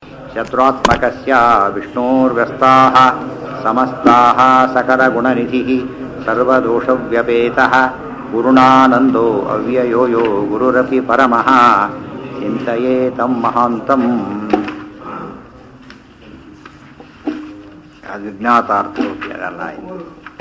ಶತ್ರುತ್ಮಕಸ್ಯ ವಿಷ್ಣೋರ್ವ್ಯಸ್ತಾः ಸಮಸ್ತಾः सकलगुणनिधिः सर्वदोषव्यपेतः गुरुणानन्दो अव्ययो यो गुरुरपि परमः चिन्तये तं महान्तम् ಅಜ್ಞಾತಾರ್ಥೋಪಿ ಅದಲ್ಲ ಇದು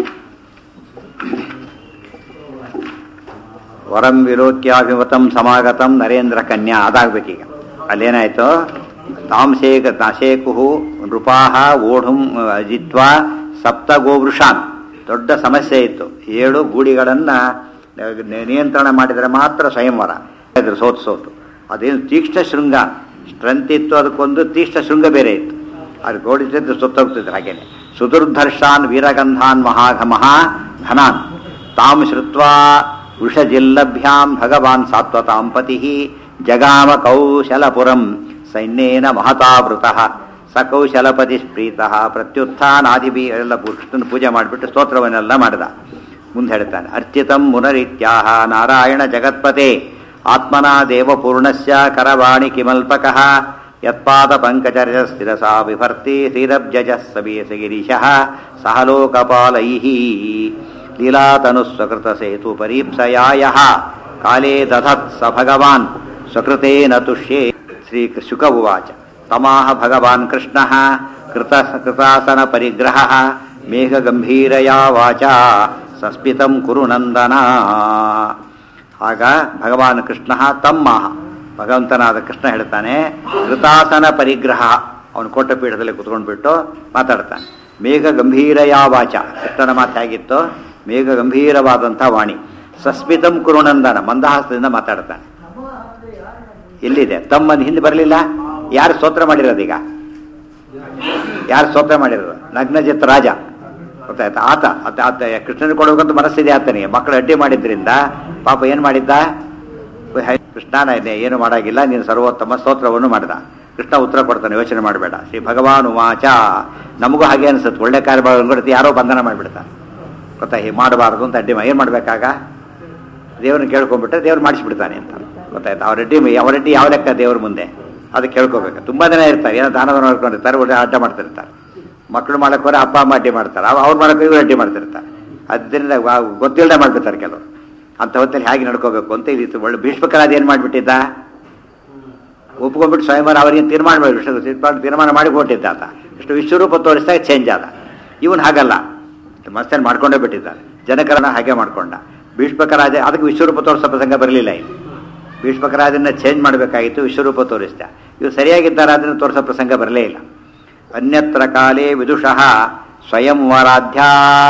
ವರಂ ವಿಲೋಕ್ಯಾಭಿಮತಂ ಸಮಾಗತಂ ನರೇಂದ್ರ ಕನ್ಯಾ ಅದಾಗ್ಬೇಕೀಗ ಅಲ್ಲೇನಾಯ್ತು ತಾಂಶೇಕ ನಾಶೇಕು ನೃಪಾಹ ಓಢುಂ ಅಜಿತ್ವ ಸಪ್ತ ಗೋವೃಷಾನ್ ದೊಡ್ಡ ಸಮಸ್ಯೆ ಇತ್ತು ಏಳು ಗೂಡಿಗಳನ್ನು ನಿಯಂತ್ರಣ ಮಾಡಿದರೆ ಮಾತ್ರ ಸ್ವಯಂವರ ಇದ್ರ ಸೋತು ಸೋತು ಅದೇನು ತೀಕ್ಷ್ಣ ಶೃಂಗ ಸ್ಟ್ರೆಂತ್ ಇತ್ತು ಅದಕ್ಕೊಂದು ತೀಕ್ಷ್ಣ ಶೃಂಗ ಬೇರೆ ಇತ್ತು ಅದು ಗೋಡಿಸಿದ್ದು ಸುತ್ತೋಗ್ತಿದ್ರು ಹಾಗೇನೆ ಸುದುರ್ಧರ್ಷಾನ್ ವೀರಗಂಧಾನ್ ಮಹಾಘಮಃ ಘನಾನ್ ತಾಂ ಶ್ರುತ್ವಾ ವೃಷಜಿಲ್ಲಭ್ಯಾಂ ಭಗವಾನ್ ಸಾತ್ವತಾಂ ಪತಿ ಜಗಾಮ ಕೌಶಲಪುರಂ ಸೈನ್ಯೇನ ಮಹತಾವೃತಃ ಸ ಕೌಶಲಪತಿ ಪ್ರೀತಃ ಪ್ರತ್ಯುತ್ಥಾನಾದಿಬಿ ಎಲ್ಲ ಕೃಷ್ಣನ ಪೂಜೆ ಮಾಡಿಬಿಟ್ಟು ಸ್ತೋತ್ರವನ್ನೆಲ್ಲ ಮಾಡಿದ ಮುಂದೆ ಹೇಳ್ತಾನೆ ಅರ್ಚಿತಂ ಮುನರಿತ್ಯಾಹ ನಾರಾಯಣ ಜಗತ್ಪತೆ ಆತ್ಮನಾ ದೇವಪೂರ್ಣಸ್ಯ ಕರವಾಣಿ ಕಿಮಲ್ಪಕಃ ಯತ್ಪಾದ ಪಂಕಜರ್ಯ ಸ್ಥಿರಸಾ ವಿಭರ್ತಿ ಶ್ರೀರಬ್ಜಜ ಸಬೀಸ ಗಿರೀಶಃ ಸಹ ಲೋಕಪಾಲೈಃ ಲೀಲಾತನುಸ್ವಕೃತ ಸೇತು ಪರೀಪ್ಸಯಾಯ ಕಾಲೇ ದಧತ್ ಸ ಭಗವಾನ್ ಸ್ವಕೃತೇನ ತುಷ್ಯೇ ಶ್ರೀ ಶುಕ ಉವಾಚ ತಮಾಹ ಭಗವಾನ್ ಕೃಷ್ಣಃ ಕೃತ ಕೃತಾಸನ ಪರಿಗ್ರಹ ಮೇಘಗಂಭೀರಯಾ ವಾಚ ಸಸ್ಮಿತಂ ಕುರು ನಂದನ ಆಗ ಭಗವಾನ್ ಕೃಷ್ಣ ತಮ್ಮಾಹ ಭಗವಂತನಾದ ಕೃಷ್ಣ ಹೇಳ್ತಾನೆ ಕೃತಾಸನ ಪರಿಗ್ರಹ ಅವನು ಕೊಟ್ಟ ಪೀಠದಲ್ಲಿ ಕುತ್ಕೊಂಡ್ಬಿಟ್ಟು ಮಾತಾಡ್ತಾನೆ ಮೇಘ ಗಂಭೀರಯ ವಾಚ ಕೃಷ್ಣನ ಮಾತು ಹೇಗಿತ್ತು ಮೇಘ ಗಂಭೀರವಾದಂಥ ವಾಣಿ ಸಸ್ಮಿತಂ ಕುರುನಂದನ ಮಂದಹಾಸದಿಂದ ಮಾತಾಡ್ತಾನೆ ಎಲ್ಲಿದೆ ತಮ್ಮನ ಹಿಂದೆ ಬರಲಿಲ್ಲ ಯಾರು ಸ್ತೋತ್ರ ಮಾಡಿರೋದೀಗ ಯಾರು ಸ್ತೋತ್ರ ಮಾಡಿರೋದು ನಗ್ನಜಿತ್ ರಾಜ ಗೊತ್ತಾಯ್ತಾ ಆತ ಆತ ಆತ ಕೃಷ್ಣನ ಕೊಡಬೇಕಂತ ಮನಸ್ಸಿದೆ ಆತನಿಗೆ ಮಕ್ಕಳು ಅಡ್ಡಿ ಮಾಡಿದ್ರಿಂದ ಪಾಪ ಏನು ಮಾಡಿದ್ದ ಕೃಷ್ಣನ ಏನು ಮಾಡಾಗಿಲ್ಲ ನೀನು ಸರ್ವೋತ್ತಮ ಸ್ತೋತ್ರವನ್ನು ಮಾಡಿದ ಕೃಷ್ಣ ಉತ್ತರ ಕೊಡ್ತಾನೆ ಯೋಚನೆ ಮಾಡಬೇಡ ಶ್ರೀ ಭಗವಾನ್ ಉವಾಚ ನಮಗೂ ಹಾಗೆ ಅನ್ಸುತ್ತೆ ಒಳ್ಳೆ ಕಾರ್ಯ ಕೊಡ್ತಿ ಯಾರೋ ಬಂಧನ ಮಾಡಿಬಿಡ್ತಾನೆ ಗೊತ್ತಾ ಹೀಗೆ ಮಾಡಬಾರ್ದು ಅಂತ ಅಡ್ಡಿ ಏನು ಮಾಡಬೇಕಾಗ ದೇವ್ರನ್ನ ಕೇಳ್ಕೊಂಡ್ಬಿಟ್ರೆ ದೇವ್ರು ಮಾಡಿಸ್ಬಿಡ್ತಾನೆ ಅಂತ ಗೊತ್ತಾಯ್ತು ಅವ್ರ ಅಡ್ಡಿ ಅವ್ರ ಅಡ್ಡಿ ಯಾವ ಲೆಕ್ಕ ದೇವ್ರ ಮುಂದೆ ಅದು ಕೇಳ್ಕೋಬೇಕು ತುಂಬ ಜನ ಇರ್ತಾರೆ ಏನೋ ದಾನದ ಮಾಡ್ಕೊಂಡಿರ್ತಾರೆ ಒಳ್ಳೆ ಅಡ್ಡ ಮಾಡ್ತಿರ್ತಾರೆ ಮಕ್ಕಳು ಮಾಡಕ್ಕೆ ಹೋದ್ರೆ ಅಪ್ಪ ಅಮ್ಮ ಅಡ್ಡಿ ಮಾಡ್ತಾರೆ ಅವ್ರು ಮಾಡಕ್ಕೆ ಇವ್ರು ಅಡ್ಡಿ ಮಾಡ್ತಿರ್ತಾರೆ ಅದರಿಂದ ಗೊತ್ತಿಲ್ಲದೆ ಮಾಡ್ಬಿಡ್ತಾರೆ ಕೆಲವರು ಅಂಥ ಹೊತ್ತಲ್ಲಿ ಹೇಗೆ ನಡ್ಕೋಬೇಕು ಅಂತ ಇಲ್ಲಿ ಒಳ್ಳೆ ಭೀಷ್ಮಕರಾದ ಏನು ಮಾಡಿಬಿಟ್ಟಿದ್ದ ಒಪ್ಕೊಂಡ್ಬಿಟ್ಟು ಸ್ವಯಂವರ ಅವರಿಗೆ ತೀರ್ಮಾನ ಮಾಡಿ ತೀರ್ಮಾನ ಮಾಡಿ ಕೊಟ್ಟಿದ್ದ ಆತ ಇಷ್ಟು ವಿಶ್ವರೂಪ ತೋರಿಸಿದಾಗ ಚೇಂಜ್ ಆದ ಇವನು ಹಾಗಲ್ಲ ಮಸ್ತೇನು ಮಾಡ್ಕೊಂಡೇ ಬಿಟ್ಟಿದ್ದಾರೆ ಜನಕರನ್ನ ಹಾಗೆ ಮಾಡ್ಕೊಂಡ ಭೀಷ್ಮಕರಾಜ ಅದಕ್ಕೆ ವಿಶ್ವರೂಪ ತೋರಿಸೋ ಪ್ರಸಂಗ ಬರಲಿಲ್ಲ ಇಲ್ಲಿ ಭೀಷ್ಮಕರಾಜನ್ನ ಚೇಂಜ್ ಮಾಡಬೇಕಾಗಿತ್ತು ವಿಶ್ವರೂಪ ತೋರಿಸ್ದ ಇವು ಸರಿಯಾಗಿದ್ದಾರೆ ಅದನ್ನು ತೋರಿಸೋ ಪ್ರಸಂಗ ಬರಲೇ ಇಲ್ಲ ಅನ್ಯತ್ರ ಕಾಲೇ ವಿದುಷಃ ಸ್ವಯಂವರಾಧ್ಯ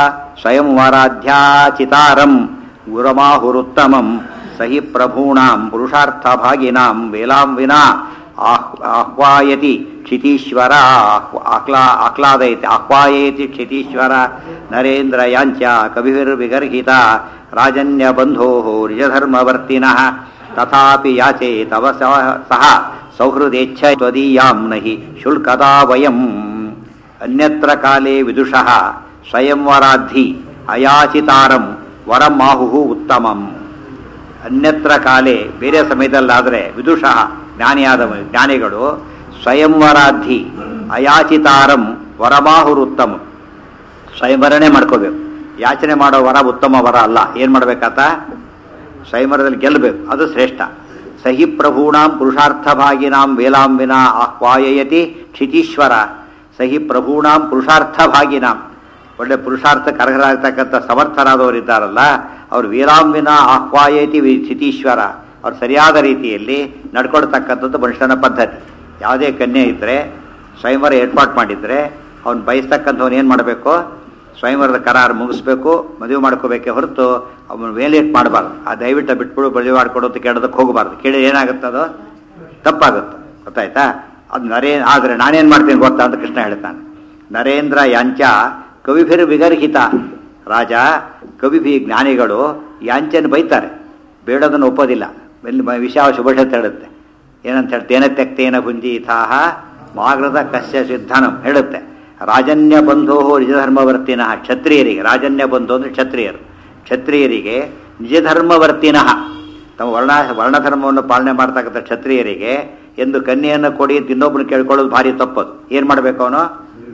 ಸ್ವಯಂವರಾಧ್ಯಾಚಿತಾರಂ ಗುರಮಾಹುರುತ್ತಮಂ ಸಹಿ ಪ್ರಭೂಣಾಂ ಪುರುಷಾರ್ಥಭಾಗಿನಾಂ ವೇಲಾಂ ವಿನಾ ಆಹ್ ಆಹ್ವಾಯತಿ ಕ್ಷಿತೀಶ್ವರ ಆಹ್ಲಾ ಆಹ್ಲಾದಯತಿ ಆಹ್ವಾಯೇತಿ ಕ್ಷಿತೀಶ್ವರ ನರೇಂದ್ರ ಯಾಂಚ ಕವಿರ್ವಿಗರ್ಹಿತ ರಾಜನ್ಯ ಬಂಧೋ ನಿಜಧರ್ಮವರ್ತಿನಃ ತಥಾಪಿ ಯಾಚೆ ತವ ಸಹ ಸೌಹೃದೇಚ್ಛ ತ್ವದೀಯಾಂ ನಹಿ ಶುಲ್ಕದಾ ವಯಂ ಅನ್ಯತ್ರ ಕಾಲೇ ವಿದುಷಃ ಸ್ವಯಂವರಾಧಿ ಅಯಾಚಿತಾರಂ ವರಮಾಹು ಉತ್ತಮಂ ಅನ್ಯತ್ರ ಕಾಲೇ ಬೇರೆ ಸಮಯದಲ್ಲಾದರೆ ವಿದುಷಃ ಜ್ಞಾನಿಯಾದ ಜ್ಞಾನಿಗಳು ಸ್ವಯಂವರಾಧಿ ಅಯಾಚಿತಾರಂ ವರಮಾಹುರುತ್ತಮ ಸ್ವಯಂವರನೇ ಮಾಡ್ಕೋಬೇಕು ಯಾಚನೆ ಮಾಡೋ ವರ ಉತ್ತಮ ವರ ಅಲ್ಲ ಏನು ಮಾಡ್ಬೇಕಾತ ಸ್ವಯಂವರದಲ್ಲಿ ಗೆಲ್ಲಬೇಕು ಅದು ಶ್ರೇಷ್ಠ ಸಹಿ ಪ್ರಭೂಣಾಂ ಪುರುಷಾರ್ಥಭಾಗಿನಾಂ ವೇಲಾಂಬಿನ ಆಹ್ವಾಯಯತಿ ಕ್ಷಿತೀಶ್ವರ ಸಹಿ ಪ್ರಭೂಣಾಂ ಪುರುಷಾರ್ಥಭಾಗಿನಾಂ ಒಳ್ಳೆ ಪುರುಷಾರ್ಥಕ್ಕೆ ಅರ್ಹರಾಗ್ತಕ್ಕಂಥ ಸಮರ್ಥರಾದವರಿದ್ದಾರಲ್ಲ ಅವರು ವೀರಾಂಬಿನ ಆಹ್ವಾಯತಿ ಕ್ಷಿತೀಶ್ವರ ಅವ್ರು ಸರಿಯಾದ ರೀತಿಯಲ್ಲಿ ನಡ್ಕೊಳ್ತಕ್ಕಂಥದ್ದು ಮನುಷ್ಯನ ಪದ್ಧತಿ ಯಾವುದೇ ಕನ್ಯೆ ಇದ್ದರೆ ಸ್ವಯಂವರ ಏರ್ಪಾಟ್ ಮಾಡಿದರೆ ಅವ್ನು ಬಯಸ್ತಕ್ಕಂಥವ್ನು ಏನು ಮಾಡಬೇಕು ಸ್ವಯಂವರದ ಕರಾರು ಮುಗಿಸ್ಬೇಕು ಮದುವೆ ಮಾಡ್ಕೋಬೇಕೆ ಹೊರತು ಅವನು ವೇಲೇಟ್ ಮಾಡಬಾರ್ದು ಆ ದಯವಿಟ್ಟು ಬಿಟ್ಬಿಡು ಮದುವೆ ಮಾಡ್ಕೊಡು ಅಂತ ಕೇಳೋದಕ್ಕೆ ಹೋಗಬಾರ್ದು ಕೇಳಿ ಏನಾಗುತ್ತದೋ ತಪ್ಪಾಗುತ್ತೆ ಗೊತ್ತಾಯ್ತಾ ಅದು ನರೇ ಆದರೆ ನಾನೇನು ಮಾಡ್ತೀನಿ ಗೊತ್ತಾ ಅಂತ ಕೃಷ್ಣ ಹೇಳ್ತಾನೆ ನರೇಂದ್ರ ಯಾಂಚ ಕವಿಭಿರ್ ವಿಗರ್ಹಿತ ರಾಜ ಕವಿಭಿ ಜ್ಞಾನಿಗಳು ಯಾಂಚನ ಬೈತಾರೆ ಬೇಡೋದನ್ನು ಒಪ್ಪೋದಿಲ್ಲ ವಿಷಯ ಶುಭಷತ್ ಹೇಳುತ್ತೆ ಏನಂತ ಹೇಳಿ ತೇನ ತೆಕ್ತೇನ ಭುಂಜೀಥಾಹ ಮಾಗ್ರದ ಕಸ್ಯ ಸಿದ್ಧನಂ ಹೇಳುತ್ತೆ ರಾಜನ್ಯ ಬಂಧೋ ನಿಜಧರ್ಮವರ್ತಿನಃ ಕ್ಷತ್ರಿಯರಿಗೆ ರಾಜನ್ಯ ಬಂಧು ಅಂದರೆ ಕ್ಷತ್ರಿಯರು ಕ್ಷತ್ರಿಯರಿಗೆ ನಿಜಧರ್ಮವರ್ತಿನಃ ತಮ್ಮ ವರ್ಣ ವರ್ಣಧರ್ಮವನ್ನು ಪಾಲನೆ ಮಾಡ್ತಕ್ಕಂಥ ಕ್ಷತ್ರಿಯರಿಗೆ ಎಂದು ಕನ್ಯೆಯನ್ನು ಕೊಡಿ ಅಂತ ಇನ್ನೊಬ್ಬನ ಕೇಳ್ಕೊಳ್ಳೋದು ಭಾರಿ ತಪ್ಪದು ಏನು ಮಾಡಬೇಕು ಅವನು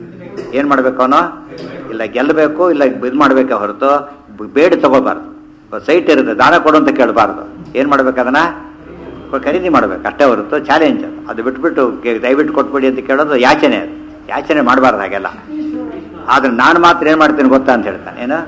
ಏನು ಮಾಡಬೇಕು ಅವನು ಇಲ್ಲ ಗೆಲ್ಲಬೇಕು ಇಲ್ಲ ಇದು ಮಾಡಬೇಕೆ ಹೊರತು ಬ- ಬೇಡ ತಗೋಬಾರ್ದು ಸೈಟ್ ಇರುತ್ತೆ ದಾನ ಕೊಡು ಅಂತ ಕೇಳಬಾರ್ದು ಏನು ಮಾಡ್ಬೇಕು ಅದನ್ನ ಕೊ- ಖರೀದಿ ಮಾಡ್ಬೇಕು ಅಷ್ಟೇ ಹೊರತು ಚಾಲೆಂಜ್ ಅದು ಅದು ಬಿಟ್ಬಿಟ್ಟು ಕೆ- ದಯವಿಟ್ಟು ಕೊಟ್ಬಿಡಿ ಅಂತ ಕೇಳೋದು ಯಾಚನೆ ಅದು ಯಾಚನೆ ಮಾಡಬಾರ್ದು ಹಾಗೆಲ್ಲ ಆದ್ರೆ ನಾನು ಮಾತ್ರ ಏನು ಮಾಡ್ತೀನಿ ಗೊತ್ತಾ ಅಂತ ಹೇಳ್ತಾನೆ ಏನು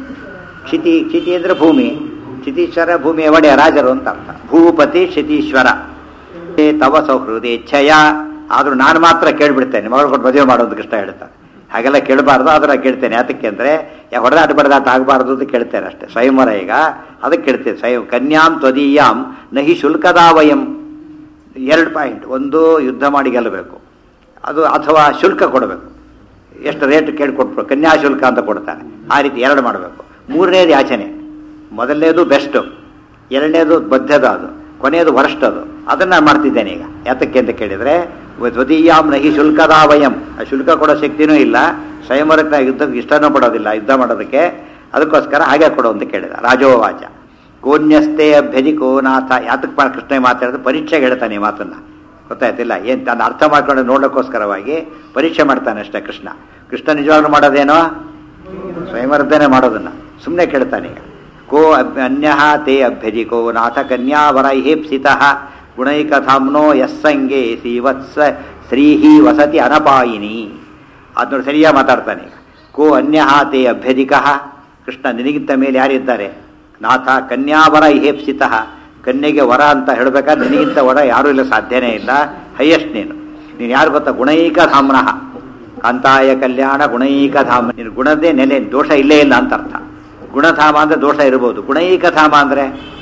ಕ್ಷಿತಿ ಕ್ಷಿತಿ ಅಂದ್ರೆ ಭೂಮಿ ಕ್ಷಿತೀಶ್ವರ ಭೂಮಿಯ ಒಡೆಯ ರಾಜರು ಅಂತ ಅರ್ಥ ಭೂಪತಿ ಕ್ಷಿತೀಶ್ವರ ಹೇ ತವ ಸೌಹೃದಿ ಛಯ ಆದ್ರೂ ನಾನು ಮಾತ್ರ ಕೇಳ್ಬಿಡ್ತೇನೆ ಮಗಳು ಕೊಟ್ಟು ಮದುವೆ ಮಾಡೋದು ಕೃಷ್ಣ ಹೇಳ್ತಾನೆ ಹಾಗೆಲ್ಲ ಕೇಳಬಾರ್ದು ಆದ್ರೆ ನಾನು ಕೇಳ್ತೇನೆ ಯಾತಕ್ಕೆ ಅಂದ್ರೆ ಯಾ ಹೊಡೆದಾಟ ಬಡದಾಟ ಆಗಬಾರ್ದು ಅಂತ ಕೇಳ್ತೇನೆ ಅಷ್ಟೇ ಸ್ವಯಂವರ ಈಗ ಅದಕ್ಕೆ ಕೇಳ್ತೇನೆ ಸ್ವಯಂ ಕನ್ಯಾಂ ತ್ವದೀಯಾಂ ನಹಿ ಶುಲ್ಕದಾವಯಂ ಎರಡು ಪಾಯಿಂಟ್ ಒಂದು ಯುದ್ಧ ಮಾಡಿ ಗೆಲ್ಲಬೇಕು ಅದು ಅಥವಾ ಶುಲ್ಕ ಕೊಡಬೇಕು ಎಷ್ಟು ರೇಟ್ ಕೇಳಿ ಕೊಟ್ಬಿಡು ಕನ್ಯಾ ಶುಲ್ಕ ಅಂತ ಕೊಡ್ತಾರೆ ಆ ರೀತಿ ಎರಡು ಮಾಡಬೇಕು ಮೂರನೇದು ಯಾಚನೆ ಮೊದಲನೇದು ಬೆಸ್ಟು ಎರಡನೇದು ಬದ್ಧದ ಅದು ಕೊನೆಯದು ವರ್ಸ್ಟ್ ಅದು ಅದನ್ನ ನಾನು ಮಾಡ್ತಿದ್ದೇನೆ ಈಗ ಯಾತಕ್ಕೆ ಅಂತ ಕೇಳಿದ್ರೆ ದ್ವದೀಯಾಂ ನಹಿ ಶುಲ್ಕದಾವಯಂ ಆ ಶುಲ್ಕ ಕೊಡೋ ಶಕ್ತಿನೂ ಇಲ್ಲ ಸ್ವಯಂವರಕ್ಕೆ ಯುದ್ಧಕ್ಕೆ ಇಷ್ಟನೂ ಪಡೋದಿಲ್ಲ ಯುದ್ಧ ಮಾಡೋದಕ್ಕೆ ಅದಕ್ಕೋಸ್ಕರ ಹಾಗೆ ಕೊಡು ಅಂತ ಕೇಳಿದ ರಾಜೋವಾಚ ಕೋನ್ಯಸ್ತೆ ಅಭ್ಯಧಿಕೋ ನಾಥ ಯಾತಕ್ಕೆ ಮಾ- ಕೃಷ್ಣ ಮಾತಾಡಿದ್ರೆ ಪರೀಕ್ಷೆಗೆ ಹೇಳ್ತಾನೆ ಈ ಮಾತನ್ನ ಗೊತ್ತಾಯ್ತಿಲ್ಲ ಏನ್ ತನ್ನ ಅರ್ಥ ಮಾಡ್ಕೊಂಡು ನೋಡೋಕ್ಕೋಸ್ಕರವಾಗಿ ಪರೀಕ್ಷೆ ಮಾಡ್ತಾನೆ ಅಷ್ಟೇ ಕೃಷ್ಣ ಕೃಷ್ಣ ನಿಜವಾಗ್ಲೂ ಮಾಡೋದೇನೋ ಸ್ವಯಂವರ್ಧನೆ ಮಾಡೋದನ್ನ ಸುಮ್ಮನೆ ಕೇಳ್ತಾನೆ ಈಗ ಕೋ ಅಭ್- ಅನ್ಯಃ ತೇ ಅಭ್ಯಧಿಕೋ ನಾಥ ಕನ್ಯಾವರೈಹೇಪ್ಸಿತಃ ಗುಣೈಕಧಾಮ್ನೋ ಯಸ್ಸಂಗೆ ಶ್ರೀವತ್ಸ ಶ್ರೀಹಿ ವಸತಿ ಅನಪಾಯಿನಿ ಅದ್ ನೋಡಿ ಸರಿಯಾಗಿ ಮಾತಾಡ್ತಾನೆ ಈಗ ಕೋ ಅನ್ಯಃ ತೇ ಅಭ್ಯಧಿಕಃ ಕೃಷ್ಣ ನಿನಗಿಂತ ಮೇಲೆ ಯಾರಿದ್ದಾರೆ ನಾಥ ಕನ್ಯಾವರ ಇಹೇಪ್ಸಿತಃ ಕನ್ಯೆಗೆ ವರ ಅಂತ ಹೇಳ್ಬೇಕಾದ್ರೆ ನಿನಗಿಂತ ವರ ಯಾರೂ ಇಲ್ಲ ಸಾಧ್ಯನೇ ಇಲ್ಲ ಹೈಯೆಸ್ಟ್ ನೀನು ನೀನು ಯಾರು ಗೊತ್ತಾ ಗುಣೈಕ ಧಾಮ್ನಃ ಕಾಂತಾಯ ಕಲ್ಯಾಣ ಗುಣೈಕ ಧಾಮ ನೀನು ಗುಣದೇ ನೆಲೆ ದೋಷ ಇಲ್ಲೇ ಇಲ್ಲ ಅಂತ ಅರ್ಥ ಗುಣಧಾಮ ಅಂದ್ರೆ ದೋಷ ಇರ್ಬೋದು ಗುಣೈಕ ಧಾಮ ಅಂದ್ರೆ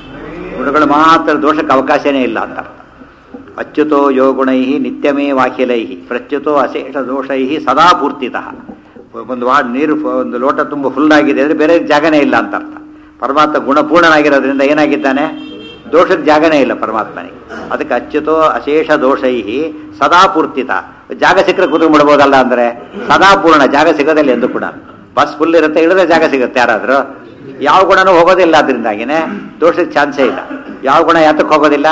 ಗುಣಗಳು ಮಾತ್ರ ದೋಷಕ್ಕೆ ಅವಕಾಶನೇ ಇಲ್ಲ ಅಂತ ಅರ್ಥ ಅಚ್ಯುತೋ ಯೋ ಗುಣೈ ನಿತ್ಯಮೇ ವಾಕ್ಯಲೈ ಪ್ರಚ್ಯುತೋ ಅಶೇಷ ದೋಷೈ ಸದಾ ಪೂರ್ತಿತಃ ಒಂದು ವಾ ನೀರು ಫ- ಒಂದು ಲೋಟ ತುಂಬ ಫುಲ್ ಆಗಿದೆ ಅಂದರೆ ಬೇರೆ ಜಾಗನೇ ಇಲ್ಲ ಅಂತ ಅರ್ಥ ಪರಮಾತ್ಮ ಗುಣಪೂರ್ಣನಾಗಿರೋದ್ರಿಂದ ಏನಾಗಿದ್ದಾನೆ ದೋಷದ ಜಾಗನೇ ಇಲ್ಲ ಪರಮಾತ್ಮನಿಗೆ ಅದಕ್ಕೆ ಅಚ್ಯುತೋ ಅಶೇಷ ದೋಷೈ ಸದಾ ಪೂರ್ತಿತ ಜಾಗ ಸಿಕ್ಕರೆ ಕೂತ್ಕೊಂಡ್ಬಿಡ್ಬೋದಲ್ಲ ಅಂದರೆ ಸದಾ ಪೂರ್ಣ ಜಾಗ ಸಿಗೋದಿಲ್ಲ ಎಂದು ಕೂಡ ಬಸ್ ಫುಲ್ ಇರುತ್ತೆ ಇಳಿದ್ರೆ ಜಾಗ ಸಿಗುತ್ತೆ ಯಾರಾದರೂ ಯಾವ ಗುಣನೂ ಹೋಗೋದಿಲ್ಲ ಅದರಿಂದಾಗಿನೇ ದೋಷಕ್ಕೆ ಚಾನ್ಸೇ ಇಲ್ಲ ಯಾವ ಗುಣ ಯಾತಕ್ಕೆ ಹೋಗೋದಿಲ್ಲ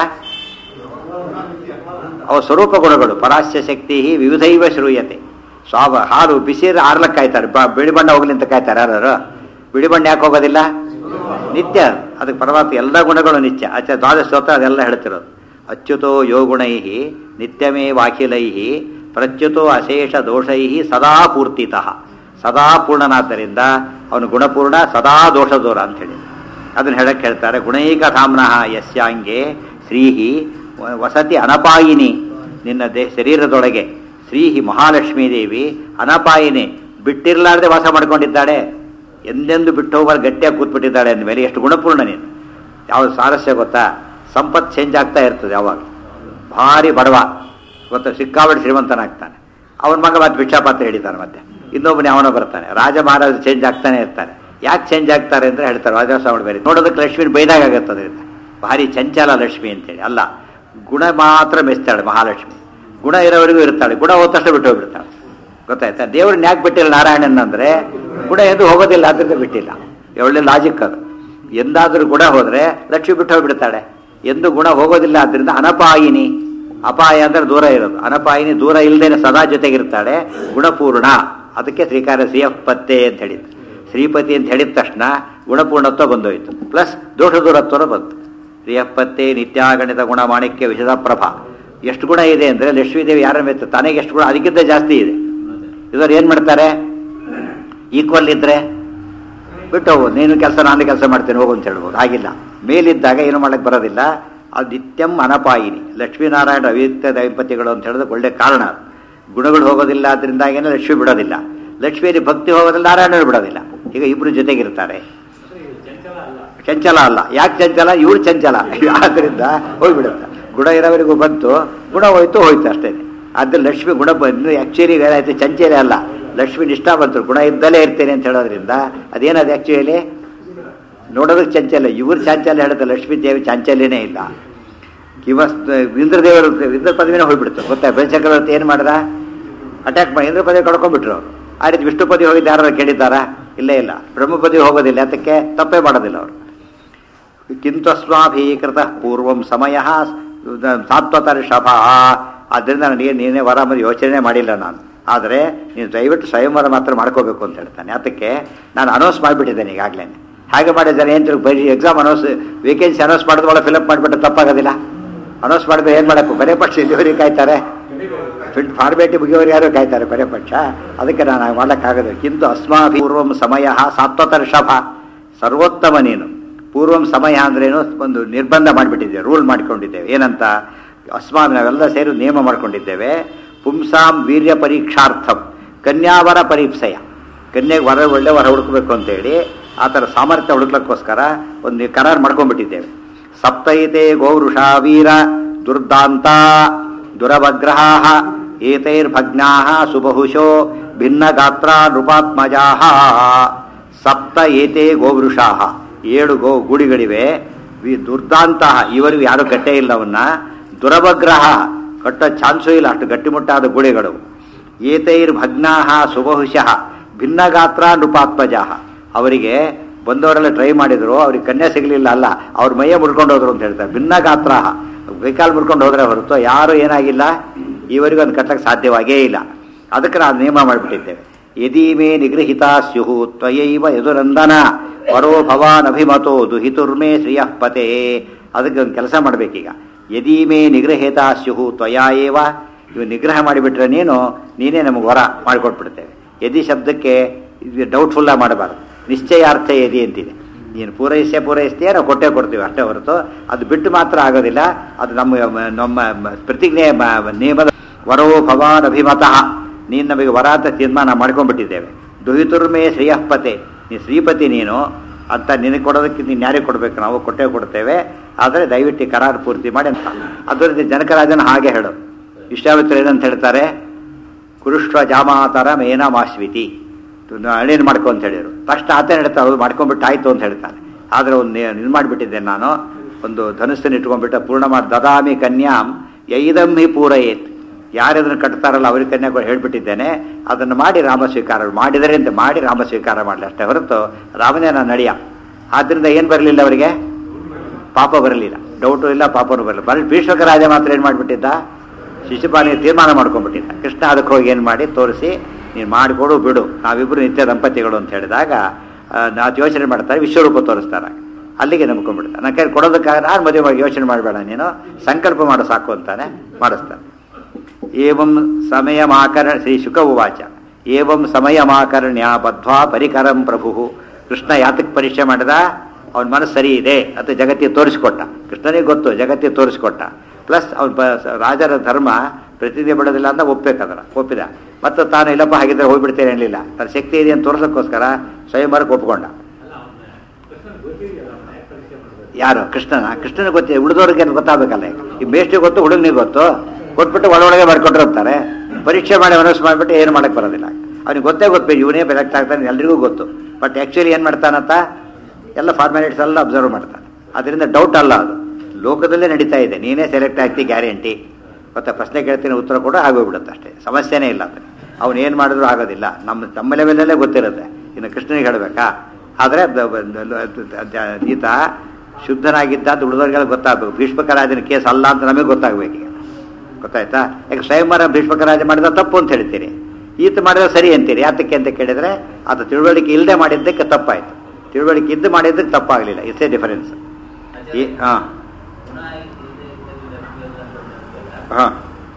ಅವ ಸ್ವರೂಪ ಗುಣಗಳು ಪರಾಸ್ಯ ಶಕ್ತಿ ವಿವಿಧೈವ ಶ್ರೂಯತೆ ಸ್ವಾಭ ಹಾಲು ಬಿಸಿರು ಆರ್ಲಕ್ಕೆ ಕಾಯ್ತಾರೆ ಬ ಬಿಳಿ ಬಣ್ಣ ಹೋಗ್ಲಿ ಅಂತ ಕಾಯ್ತಾರೆ ಯಾರು ಬಿಳಿ ಬಣ್ಣ ಯಾಕೆ ಹೋಗೋದಿಲ್ಲ ನಿತ್ಯ ಅದಕ್ಕೆ ಪರಮಾತ್ಮ ಎಲ್ಲ ಗುಣಗಳು ನಿತ್ಯ ಆಚೆ ದ್ವಾದಶ ಸ್ತೋತ್ರ ಅದೆಲ್ಲ ಹೇಳ್ತಿರೋದು ಅಚ್ಯುತೋ ಯೋ ಗುಣೈ ನಿತ್ಯಮೇ ವಾಖಿಲೈ ಪ್ರಚ್ಯುತೋ ಅಶೇಷ ದೋಷೈ ಸದಾ ಪೂರ್ತಿತಃ ಸದಾ ಪೂರ್ಣನಾದ್ದರಿಂದ ಅವನು ಗುಣಪೂರ್ಣ ಸದಾ ದೋಷ ದೂರ ಅಂಥೇಳಿ ಅದನ್ನು ಹೇಳಕ್ಕೆ ಹೇಳ್ತಾರೆ ಗುಣೈಕ ಧಾಮ್ನಃ ಯಸ್ಯಾಂಗೆ ಶ್ರೀಹಿ ವ- ವಸತಿ ಅನಪಾಯಿನಿ ನಿನ್ನ ದೇ ಶರೀರದೊಳಗೆ ಶ್ರೀಹಿ ಮಹಾಲಕ್ಷ್ಮೀ ದೇವಿ ಅನಪಾಯಿನಿ ಬಿಟ್ಟಿರ್ಲಾರ್ದೆ ವಾಸ ಮಾಡ್ಕೊಂಡಿದ್ದಾಳೆ ಎಂದೆಂದು ಬಿಟ್ಟು ಹೋಗೋರು ಗಟ್ಟಿಯಾಗಿ ಕೂತ್ಬಿಟ್ಟಿದ್ದಾಳೆ ಅಂದಮೇಲೆ ಎಷ್ಟು ಗುಣಪೂರ್ಣ ನೀನು ಯಾವ ಸಾರಸ್ಯ ಗೊತ್ತಾ ಸಂಪತ್ತು ಚೇಂಜ್ ಆಗ್ತಾ ಇರ್ತದೆ ಯಾವಾಗ ಭಾರಿ ಬಡವ ಗೊತ್ತಾ ಸಿಕ್ಕಾಬಡಿ ಶ್ರೀಮಂತನಾಗ್ತಾನೆ ಅವನ ಮಗ ಮತ್ತೆ ಭಿಕ್ಷಾಪಾತ್ರ ಹಿಡಿತಾನೆ ಮತ್ತೆ ಇನ್ನೊಬ್ಬನೇ ಅವನ ಬರ್ತಾನೆ ರಾಜ ಮಹಾರಾಜ ಚೇಂಜ್ ಆಗ್ತಾನೆ ಇರ್ತಾರೆ ಯಾಕೆ ಚೇಂಜ್ ಆಗ್ತಾರೆ ಅಂದ್ರೆ ಹೇಳ್ತಾರೆ ರಾಜಸ್ವಾಮಿ ಬೇರೆ ನೋಡೋದಕ್ಕೆ ಲಕ್ಷ್ಮೀ ಬೈದಾಗ ಆಗತ್ತೆ ಅದರಿಂದ ಭಾರಿ ಚಂಚಲ ಲಕ್ಷ್ಮಿ ಅಂತೇಳಿ ಅಲ್ಲ ಗುಣ ಮಾತ್ರ ಮೆಚ್ತಾಳೆ ಮಹಾಲಕ್ಷ್ಮಿ ಗುಣ ಇರೋವರೆಗೂ ಇರ್ತಾಳೆ ಗುಣ ಹೋದ ತಕ್ಷಣ ಬಿಟ್ಟು ಹೋಗ್ಬಿಡ್ತಾಳೆ ಗೊತ್ತಾಯ್ತಾ ದೇವ್ರನ್ನ ಯಾಕೆ ಬಿಟ್ಟಿಲ್ಲ ನಾರಾಯಣನ್ ಅಂದ್ರೆ ಗುಣ ಎಂದು ಹೋಗೋದಿಲ್ಲ ಅದರಿಂದ ಬಿಟ್ಟಿಲ್ಲ ಒಳ್ಳೆ ಲಾಜಿಕ್ ಅದು ಎಂದಾದ್ರೂ ಗುಣ ಹೋದ್ರೆ ಲಕ್ಷ್ಮಿ ಬಿಟ್ಟು ಹೋಗ್ಬಿಡ್ತಾಳೆ ಎಂದು ಗುಣ ಹೋಗೋದಿಲ್ಲ ಆದ್ರಿಂದ ಅನಪಾಯಿನಿ ಅಪಾಯ ಅಂದ್ರೆ ದೂರ ಇರೋದು ಅನಪಾಯಿನಿ ದೂರ ಇಲ್ಲದೇನೆ ಸದಾ ಜೊತೆಗಿರ್ತಾಳೆ ಗುಣಪೂರ್ಣ ಅದಕ್ಕೆ ಶ್ರೀಕಾರ ಶ್ರೀಯಪ್ಪತ್ತೆ ಅಂತ ಹೇಳಿದ್ದು ಶ್ರೀಪತಿ ಅಂತ ಹೇಳಿದ ತಕ್ಷಣ ಗುಣಪೂರ್ಣತ್ವ ಬಂದೋಯ್ತು ಪ್ಲಸ್ ದೋಷ ದೂರತ್ವ ಬಂತು ಶ್ರೀಯಪ್ಪತ್ತೆ ನಿತ್ಯಾಗಣಿತ ಗುಣ ಮಾಣಿಕ್ಯ ವಿಷದ ಪ್ರಭಾ ಎಷ್ಟು ಗುಣ ಇದೆ ಅಂದ್ರೆ ಲಕ್ಷ್ಮೀದೇವಿ ಯಾರ ಮೇಲೆ ತನಗೆ ಎಷ್ಟು ಗುಣ ಅದಕ್ಕಿಂತ ಜಾಸ್ತಿ ಇದೆ ಇವರು ಏನ್ ಮಾಡ್ತಾರೆ ಈಕ್ವಲ್ ಇದ್ರೆ ಬಿಟ್ಟು ಹೋಗು ನೀನು ಕೆಲಸ ನಾನು ಕೆಲಸ ಮಾಡ್ತೇನೆ ಹೋಗು ಅಂತ ಹೇಳ್ಬೋದು ಹಾಗಿಲ್ಲ ಮೇಲಿದ್ದಾಗ ಏನು ಮಾಡಕ್ಕೆ ಬರೋದಿಲ್ಲ ಅದು ನಿತ್ಯಂ ಅನಪಾಯಿನಿ ಲಕ್ಷ್ಮೀನಾರಾಯಣ ಅವಿತ್ಯ ದಂಪತಿಗಳು ಅಂತ ಹೇಳೋದಕ್ಕೆ ಒಳ್ಳೆ ಕಾರಣ ಅದು. ಗುಣಗಳು ಹೋಗೋದಿಲ್ಲ ಅದರಿಂದಾಗೇನೆ ಲಕ್ಷ್ಮಿ ಬಿಡೋದಿಲ್ಲ ಲಕ್ಷ್ಮಿಯಲ್ಲಿ ಭಕ್ತಿ ಹೋಗೋದಿಲ್ಲ ನಾರಾಯಣರು ಬಿಡೋದಿಲ್ಲ ಈಗ ಇಬ್ರು ಜೊತೆಗಿರ್ತಾರೆ ಚಂಚಲ ಅಲ್ಲ ಯಾಕೆ ಚಂಚಲ ಇವ್ರು ಚಂಚಲ ಆದ್ರಿಂದ ಹೋಗ್ಬಿಡುತ್ತೆ ಗುಣ ಇರೋವರೆಗೂ ಬಂತು ಗುಣ ಹೋಯ್ತು ಹೋಯ್ತು ಅಷ್ಟೇ ಆದ್ರೆ ಲಕ್ಷ್ಮಿ ಗುಣ ಬಂದು ಆಕ್ಚುಲಿ ಏನಾಯ್ತು ಚಂಚಲ ಅಲ್ಲ ಲಕ್ಷ್ಮಿ ನಿಷ್ಠ ಬಂತು ಗುಣ ಇದ್ದಲೇ ಇರ್ತೇನೆ ಅಂತ ಹೇಳೋದ್ರಿಂದ ಅದೇನದು ಆಕ್ಚುಲಿ ನೋಡೋದಕ್ಕೆ ಚಂಚಲ ಇವ್ರು ಚಾಂಚಲ್ಯ ಹೇಳುತ್ತೆ ಲಕ್ಷ್ಮೀ ದೇವಿ ಚಾಂಚಲ್ಯನೇ ಇಲ್ಲ ಇವ ಇಂದ್ರದೇವರು ಇಂದ್ರ ಪದವಿನೇ ಹೋಗ್ಬಿಡ್ತು ಗೊತ್ತಾ ಬೆಳಚಕ್ರವರ್ತಿ ಏನು ಮಾಡ್ದ ಅಟ್ಯಾಕ್ ಮಾಡಿ ಇಂದ್ರ ಪದವಿ ಕಳ್ಕೊಂಡ್ಬಿಟ್ರು ಅವ್ರು ಆ ರೀತಿ ವಿಷ್ಣು ಪದವಿ ಹೋಗಿದ್ದು ಯಾರು ಕೇಳಿದ್ದಾರಾ ಇಲ್ಲೇ ಇಲ್ಲ ಬ್ರಹ್ಮ ಪದವಿ ಹೋಗೋದಿಲ್ಲ ಅದಕ್ಕೆ ತಪ್ಪೇ ಮಾಡೋದಿಲ್ಲ ಅವರು ಕಿಂತು ಅಸ್ಮಾಭೀಕೃತ ಪೂರ್ವಂ ಸಮಯ ಸಾತ್ವತರ ಶಭ ಆದ್ದರಿಂದ ನನಗೆ ನೀನೇ ವರ ಮೇಲೆ ಯೋಚನೆ ಮಾಡಿಲ್ಲ ನಾನು ಆದರೆ ನೀನು ದಯವಿಟ್ಟು ಸ್ವಯಂವರ ಮಾತ್ರ ಮಾಡ್ಕೋಬೇಕು ಅಂತ ಹೇಳ್ತಾನೆ ಅದಕ್ಕೆ ನಾನು ಅನೌನ್ಸ್ ಮಾಡಿಬಿಟ್ಟಿದ್ದೇನೆ ಈಗಾಗಲೇ ಹಾಗೆ ಮಾಡಿದ್ದಾರೆ ಏನು ತಿರುಗಿ ಬರೀ ಎಕ್ಸಾಮ್ ಅನೌನ್ಸ್ ವೇಕೆನ್ಸಿ ಅನೌನ್ಸ್ ಮಾಡಿದ ಒಳಗೆ ಫಿಲಪ್ ಮಾಡಿಬಿಟ್ಟು ತಪ್ಪಾಗೋದಿಲ್ಲ ಅನೌನ್ಸ್ ಮಾಡಿದ್ರೆ ಏನು ಮಾಡಬೇಕು ಬರೇ ಪಕ್ಷ ಇಲ್ಲಿವರೆಗೆ ಕಾಯ್ತಾರೆ ಫಿಟ್ ಫಾರ್ಮೇಟಿ ಮುಗಿಯೋರು ಯಾರು ಕಾಯ್ತಾರೆ ಕೊನೆ ಪಕ್ಷ ಅದಕ್ಕೆ ನಾನು ಹಾಗೆ ಮಾಡೋಕ್ಕಾಗದು ಕಿಂತು ಅಸ್ಮಾಭಿ ಪೂರ್ವಂ ಸಮಯ ಸಾತ್ವತರ ಶಭ ಸರ್ವೋತ್ತಮ ನೀನು ಪೂರ್ವಂ ಸಮಯ ಅಂದ್ರೇನು ಒಂದು ನಿರ್ಬಂಧ ಮಾಡಿಬಿಟ್ಟಿದ್ದೇವೆ ರೂಲ್ ಮಾಡಿಕೊಂಡಿದ್ದೇವೆ ಏನಂತ ಅಸ್ಮಾಭಿ ನಾವೆಲ್ಲ ಸೇರಿ ನಿಯಮ ಮಾಡಿಕೊಂಡಿದ್ದೇವೆ ಪುಂಸಾಂ ವೀರ್ಯ ಪರೀಕ್ಷಾರ್ಥಂ ಕನ್ಯಾವರ ಪರೀಕ್ಷೆಯ ಕನ್ಯೆಗೆ ವರ ಒಳ್ಳೆ ವರ ಹುಡುಕಬೇಕು ಅಂತೇಳಿ ಆ ಥರ ಸಾಮರ್ಥ್ಯ ಹುಡುಕ್ಲಕ್ಕೋಸ್ಕರ ಒಂದು ಕರಾರು ಮಾಡ್ಕೊಂಡ್ಬಿಟ್ಟಿದ್ದೇವೆ ಸಪ್ತೈತೆ ಗೌರುಷಾ ವೀರ ದುರ್ದಾಂತ ದುರವಗ್ರಹಾ ಏತೈರ್ಭಗ್ನಾ ಸುಬಹುಶೋ ಭಿನ್ನ ಗಾತ್ರ ನೃಪಾತ್ಮಜಾ ಸಪ್ತ ಏತೆ ಗೋವೃಷಾ ಏಳು ಗೋ ಗುಡಿಗಳಿವೆ ವಿ ದುರ್ದಾಂತ ಇವರಿಗೂ ಯಾರು ಕಟ್ಟೇ ಇಲ್ಲ ಅವನ್ನ ದುರವಗ್ರಹ ಕಟ್ಟೋ ಚಾನ್ಸೂ ಇಲ್ಲ ಅಷ್ಟು ಗಟ್ಟಿಮುಟ್ಟಾದ ಗುಡಿಗಳು ಏತೈರ್ ಭಗ್ನಾ ಸುಬಹುಶಃ ಭಿನ್ನ ಗಾತ್ರ ನೃಪಾತ್ಮಜಾ ಅವರಿಗೆ ಬಂದವರೆಲ್ಲ ಟ್ರೈ ಮಾಡಿದ್ರು ಅವ್ರಿಗೆ ಕನ್ಯಾ ಸಿಗಲಿಲ್ಲ ಅಲ್ಲ ಅವ್ರ ಮೈಯ ಮುಡ್ಕೊಂಡು ಹೋದ್ರು ಅಂತ ಹೇಳ್ತಾರೆ ಭಿನ್ನ ಗಾತ್ರ ಕೈಕಾಲು ಮುಡ್ಕೊಂಡು ಹೋದ್ರೆ ಹೊರತು ಯಾರು ಏನಾಗಿಲ್ಲ ಇವರಿಗೂ ಅದು ಕಟ್ಟಕ್ಕೆ ಸಾಧ್ಯವಾಗೇ ಇಲ್ಲ ಅದಕ್ಕೆ ನಾವು ನಿಯಮ ಮಾಡಿಬಿಟ್ಟಿದ್ದೇವೆ ಯದೀಮೇ ನಿಗೃಹಿತ ಸ್ಯುಹು ತ್ವಯೈವ ಯದುನಂದನ ಪರೋ ಭವಾನ್ ಅಭಿಮತೋ ದುಹಿತುರ್ಮೇ ಶ್ರಿಯಃ ಪತೆ ಅದಕ್ಕೆ ಒಂದು ಕೆಲಸ ಮಾಡಬೇಕೀಗ ಯದೀಮೇ ನಿಗೃಹಿತ ಸ್ಯುಹು ತ್ವಯಾ ಏವ ಇವು ನಿಗ್ರಹ ಮಾಡಿಬಿಟ್ರೆ ನೀನು ನೀನೇ ನಮಗೆ ವರ ಮಾಡಿಕೊಟ್ಬಿಡ್ತೇವೆ ಯದಿ ಶಬ್ದಕ್ಕೆ ಇದು ಡೌಟ್ಫುಲ್ಲ ಮಾಡಬಾರ್ದು ನಿಶ್ಚಯಾರ್ಥ ಯದಿ ಅಂತಿದೆ ನೀನು ಪೂರೈಸೇ ಪೂರೈಸ್ತೀಯ ನಾವು ಕೊಟ್ಟೇ ಕೊಡ್ತೀವಿ ಅಷ್ಟೇ ಹೊರತು ಅದು ಬಿಟ್ಟು ಮಾತ್ರ ಆಗೋದಿಲ್ಲ ಅದು ನಮ್ಮ ನಮ್ಮ ಪ್ರತಿಜ್ಞೆ ಮ- ನಿಯಮದ ವರೋ ಭವಾನ್ ಅಭಿಮತಃ ನೀನು ನಮಗೆ ವರ ಅಂತ ತೀರ್ಮಾನ ಮಾಡ್ಕೊಂಡ್ಬಿಟ್ಟಿದ್ದೇವೆ ದುಹಿತುರ್ಮೇ ಶ್ರೀಯಃಪತೆ ನೀ ಶ್ರೀಪತಿ ನೀನು ಅಂತ ನಿನಗೆ ಕೊಡೋದಕ್ಕೆ ನೀನು ಯಾರಿಗೆ ಕೊಡಬೇಕು ನಾವು ಕೊಟ್ಟೇ ಕೊಡ್ತೇವೆ ಆದರೆ ದಯವಿಟ್ಟು ಈ ಕರಾರು ಪೂರ್ತಿ ಮಾಡಿ ಅಂತ ಅದರಿಂದ ಜನಕರಾಜನ ಹಾಗೆ ಹೇಳು ವಿಶ್ವಾಮಿತ್ರ ಏನಂತ ಹೇಳ್ತಾರೆ ಕುರುಷ್ವ ಜಾಮಾತರ ಮೇನ ಮಾಶ್ವಿತಿ ಹಳೇನು ಮಾಡ್ಕೊ ಅಂತ ಹೇಳಿದ್ರು ತಕ್ಷಣ ಆತನ ಹೇಳ್ತಾರೆ ಅದು ಮಾಡ್ಕೊಂಡ್ಬಿಟ್ಟು ಆಯ್ತು ಅಂತ ಹೇಳ್ತಾನೆ ಆದರೆ ಒಂದು ಇದು ಮಾಡಿಬಿಟ್ಟಿದ್ದೆ ನಾನು ಒಂದು ಧನುಸ್ಸನ್ನು ಇಟ್ಕೊಂಡ್ಬಿಟ್ಟು ಪೂರ್ಣ ಮಾಡಿ ದದಾಮಿ ಕನ್ಯಾಂ ಯೈದಂ ಹಿ ಪೂರಯೇತ್ ಯಾರದನ್ನು ಕಟ್ತಾರಲ್ಲ ಅವ್ರಿಗೆ ಕನ್ಯಾಗಳು ಹೇಳ್ಬಿಟ್ಟಿದ್ದೇನೆ ಅದನ್ನು ಮಾಡಿ ರಾಮ ಸ್ವೀಕಾರ ಮಾಡಿದರೆ ಅಂತ ಮಾಡಿ ರಾಮ ಸ್ವೀಕಾರ ಮಾಡಲಿ ಅಷ್ಟೇ ಹೊರತು ರಾಮನೇ ನಾನು ನಡೆಯ ಆದ್ದರಿಂದ ಏನು ಬರಲಿಲ್ಲ ಅವರಿಗೆ ಪಾಪ ಬರಲಿಲ್ಲ ಡೌಟು ಇಲ್ಲ ಪಾಪನೂ ಬರಲಿಲ್ಲ ಬರೀ ಭೀಷ್ಮಕ ರಾಜ ಮಾತ್ರ ಏನು ಮಾಡಿಬಿಟ್ಟಿದ್ದ ಶಿಶುಪಾಲಿಗೆ ತೀರ್ಮಾನ ಮಾಡ್ಕೊಂಡ್ಬಿಟ್ಟಿದ್ದ ಕೃಷ್ಣ ಅದಕ್ಕೆ ಹೋಗಿ ಏನು ಮಾಡಿ ತೋರಿಸಿ ನೀನು ಮಾಡಿಕೊಡು ಬಿಡು ನಾವಿಬ್ಬರು ನಿತ್ಯ ದಂಪತಿಗಳು ಅಂತ ಹೇಳಿದಾಗ ನಾವು ಯೋಚನೆ ಮಾಡ್ತಾರೆ ವಿಶ್ವರೂಪ ತೋರಿಸ್ತಾರೆ ಅಲ್ಲಿಗೆ ನಂಬ್ಕೊಂಡ್ಬಿಡ್ತಾರೆ ನನ್ನ ಕೈ ಕೊಡೋದಕ್ಕಾಗ ನಾನು ಮದುವೆ ಮಾಡಿ ಯೋಚನೆ ಮಾಡಬೇಡ ನೀನು ಸಂಕಲ್ಪ ಮಾಡು ಸಾಕು ಅಂತಾನೆ ಮಾಡಿಸ್ತಾನೆ ಏವಂ ಸಮಯಮಾಕರ ಶ್ರೀ ಶುಕ ಉವಾಚ ಏವಂ ಸಮಯಮಾಕರ್ಣ್ಯ ಬದ್ಧ್ವಾ ಪರಿಕರಂ ಪ್ರಭು ಕೃಷ್ಣ ಯಾತಕ್ಕೆ ಪರೀಕ್ಷೆ ಮಾಡಿದ ಅವನ ಮನಸ್ಸು ಸರಿ ಇದೆ ಅಂತ ಜಗತ್ತಿಗೆ ತೋರಿಸ್ಕೊಟ್ಟ ಕೃಷ್ಣನಿಗೆ ಗೊತ್ತು ಜಗತ್ತಿಗೆ ತೋರಿಸ್ಕೊಟ್ಟ ಪ್ಲಸ್ ಅವನ ರಾಜರ ಧರ್ಮ ಪ್ರತಿನಿಧಿ ಬಿಡೋದಿಲ್ಲ ಅಂತ ಒಪ್ಬೇಕದರ ಒಪ್ಪಿದ ಮತ್ತು ತಾನು ಇಲ್ಲಪ್ಪ ಹಾಗಿದ್ರೆ ಹೋಗ್ಬಿಡ್ತೇನೆ ಅನ್ನಲಿಲ್ಲ ತನ್ನ ಶಕ್ತಿ ಇದೆ ಅಂತ ತೋರ್ಸೋಕ್ಕೋಸ್ಕರ ಸ್ವಯಂವರಕ್ಕೆ ಒಪ್ಕೊಂಡ ಯಾರು ಕೃಷ್ಣನ ಕೃಷ್ಣನ ಗೊತ್ತಿದೆ ಉಳಿದವ್ರಿಗೆ ಗೊತ್ತಾಗಬೇಕಲ್ಲ ಈಗ ಈ ಮೇಷ್ಟಿಗೆ ಗೊತ್ತು ಹುಡುಗನಿಗೆ ಗೊತ್ತು ಕೊಟ್ಬಿಟ್ಟು ಒಳಗಡೆ ಮಾಡ್ಕೊಂಡಿರ್ತಾರೆ ಪರೀಕ್ಷೆ ಮಾಡಿ ಅನೌನ್ಸ್ ಮಾಡಿಬಿಟ್ಟು ಏನು ಮಾಡಕ್ಕೆ ಬರೋದಿಲ್ಲ ಅವ್ನಿಗೆ ಗೊತ್ತೇ ಗೊತ್ತು ಇವನೇ ಸೆಲೆಕ್ಟ್ ಆಗ್ತಾನೆ ಎಲ್ರಿಗೂ ಗೊತ್ತು ಬಟ್ ಆ್ಯಕ್ಚುಲಿ ಏನು ಮಾಡ್ತಾನಂತ ಎಲ್ಲ ಫಾರ್ಮ್ಯಾಲಿಟೀಸ್ ಎಲ್ಲ ಅಬ್ಸರ್ವ್ ಮಾಡ್ತಾನೆ ಅದರಿಂದ ಡೌಟ್ ಅಲ್ಲ ಅದು ಲೋಕದಲ್ಲೇ ನಡೀತಾ ಇದೆ ನೀನೇ ಸೆಲೆಕ್ಟ್ ಆಗ್ತಿ ಗ್ಯಾರಂಟಿ ಮತ್ತೆ ಪ್ರಶ್ನೆ ಕೇಳ್ತೀನಿ ಉತ್ತರ ಕೂಡ ಆಗೋಗ್ಬಿಡುತ್ತೆ ಅಷ್ಟೇ ಸಮಸ್ಯೆನೇ ಇಲ್ಲ ಅದು ಅವನು ಏನು ಮಾಡಿದ್ರು ಆಗೋದಿಲ್ಲ ನಮ್ಮ ನಮ್ಮ ಲೆವೆಲಲ್ಲೇ ಗೊತ್ತಿರುತ್ತೆ ಇನ್ನು ಕೃಷ್ಣನಿಗೆ ಹೇಳಬೇಕಾ ಆದರೆ ಈತ ಶುದ್ಧನಾಗಿದ್ದ ಅಂತ ಉಳಿದವ್ರಿಗೆಲ್ಲ ಗೊತ್ತಾಗಬೇಕು ಭೀಷ್ಮಕ ರಾಜನ ಕೇಸ್ ಅಲ್ಲ ಅಂತ ನಮಗೆ ಗೊತ್ತಾಗಬೇಕು ಈಗ ಗೊತ್ತಾಯ್ತಾ ಯಾಕೆ ಸ್ವಯಂವರ ಭೀಷ್ಮಕ ರಾಜ ಮಾಡಿದ ತಪ್ಪು ಅಂತ ಹೇಳ್ತೀರಿ ಈತ ಮಾಡಿದ್ರೆ ಸರಿ ಅಂತೀರಿ ಯಾತಕ್ಕೆ ಅಂತ ಕೇಳಿದ್ರೆ ಅದು ತಿಳುವಳಿಕೆ ಇಲ್ಲದೆ ಮಾಡಿದ್ದಕ್ಕೆ ತಪ್ಪಾಯ್ತು ತಿಳುವಳಿಕೆ ಇದ್ದು ಮಾಡಿದ್ದಕ್ಕೆ ತಪ್ಪಾಗಲಿಲ್ಲ ಇಟ್ಸ್ ಎ ಡಿಫರೆನ್ಸ್ ಈ ಹಾಂ ಹಾಂ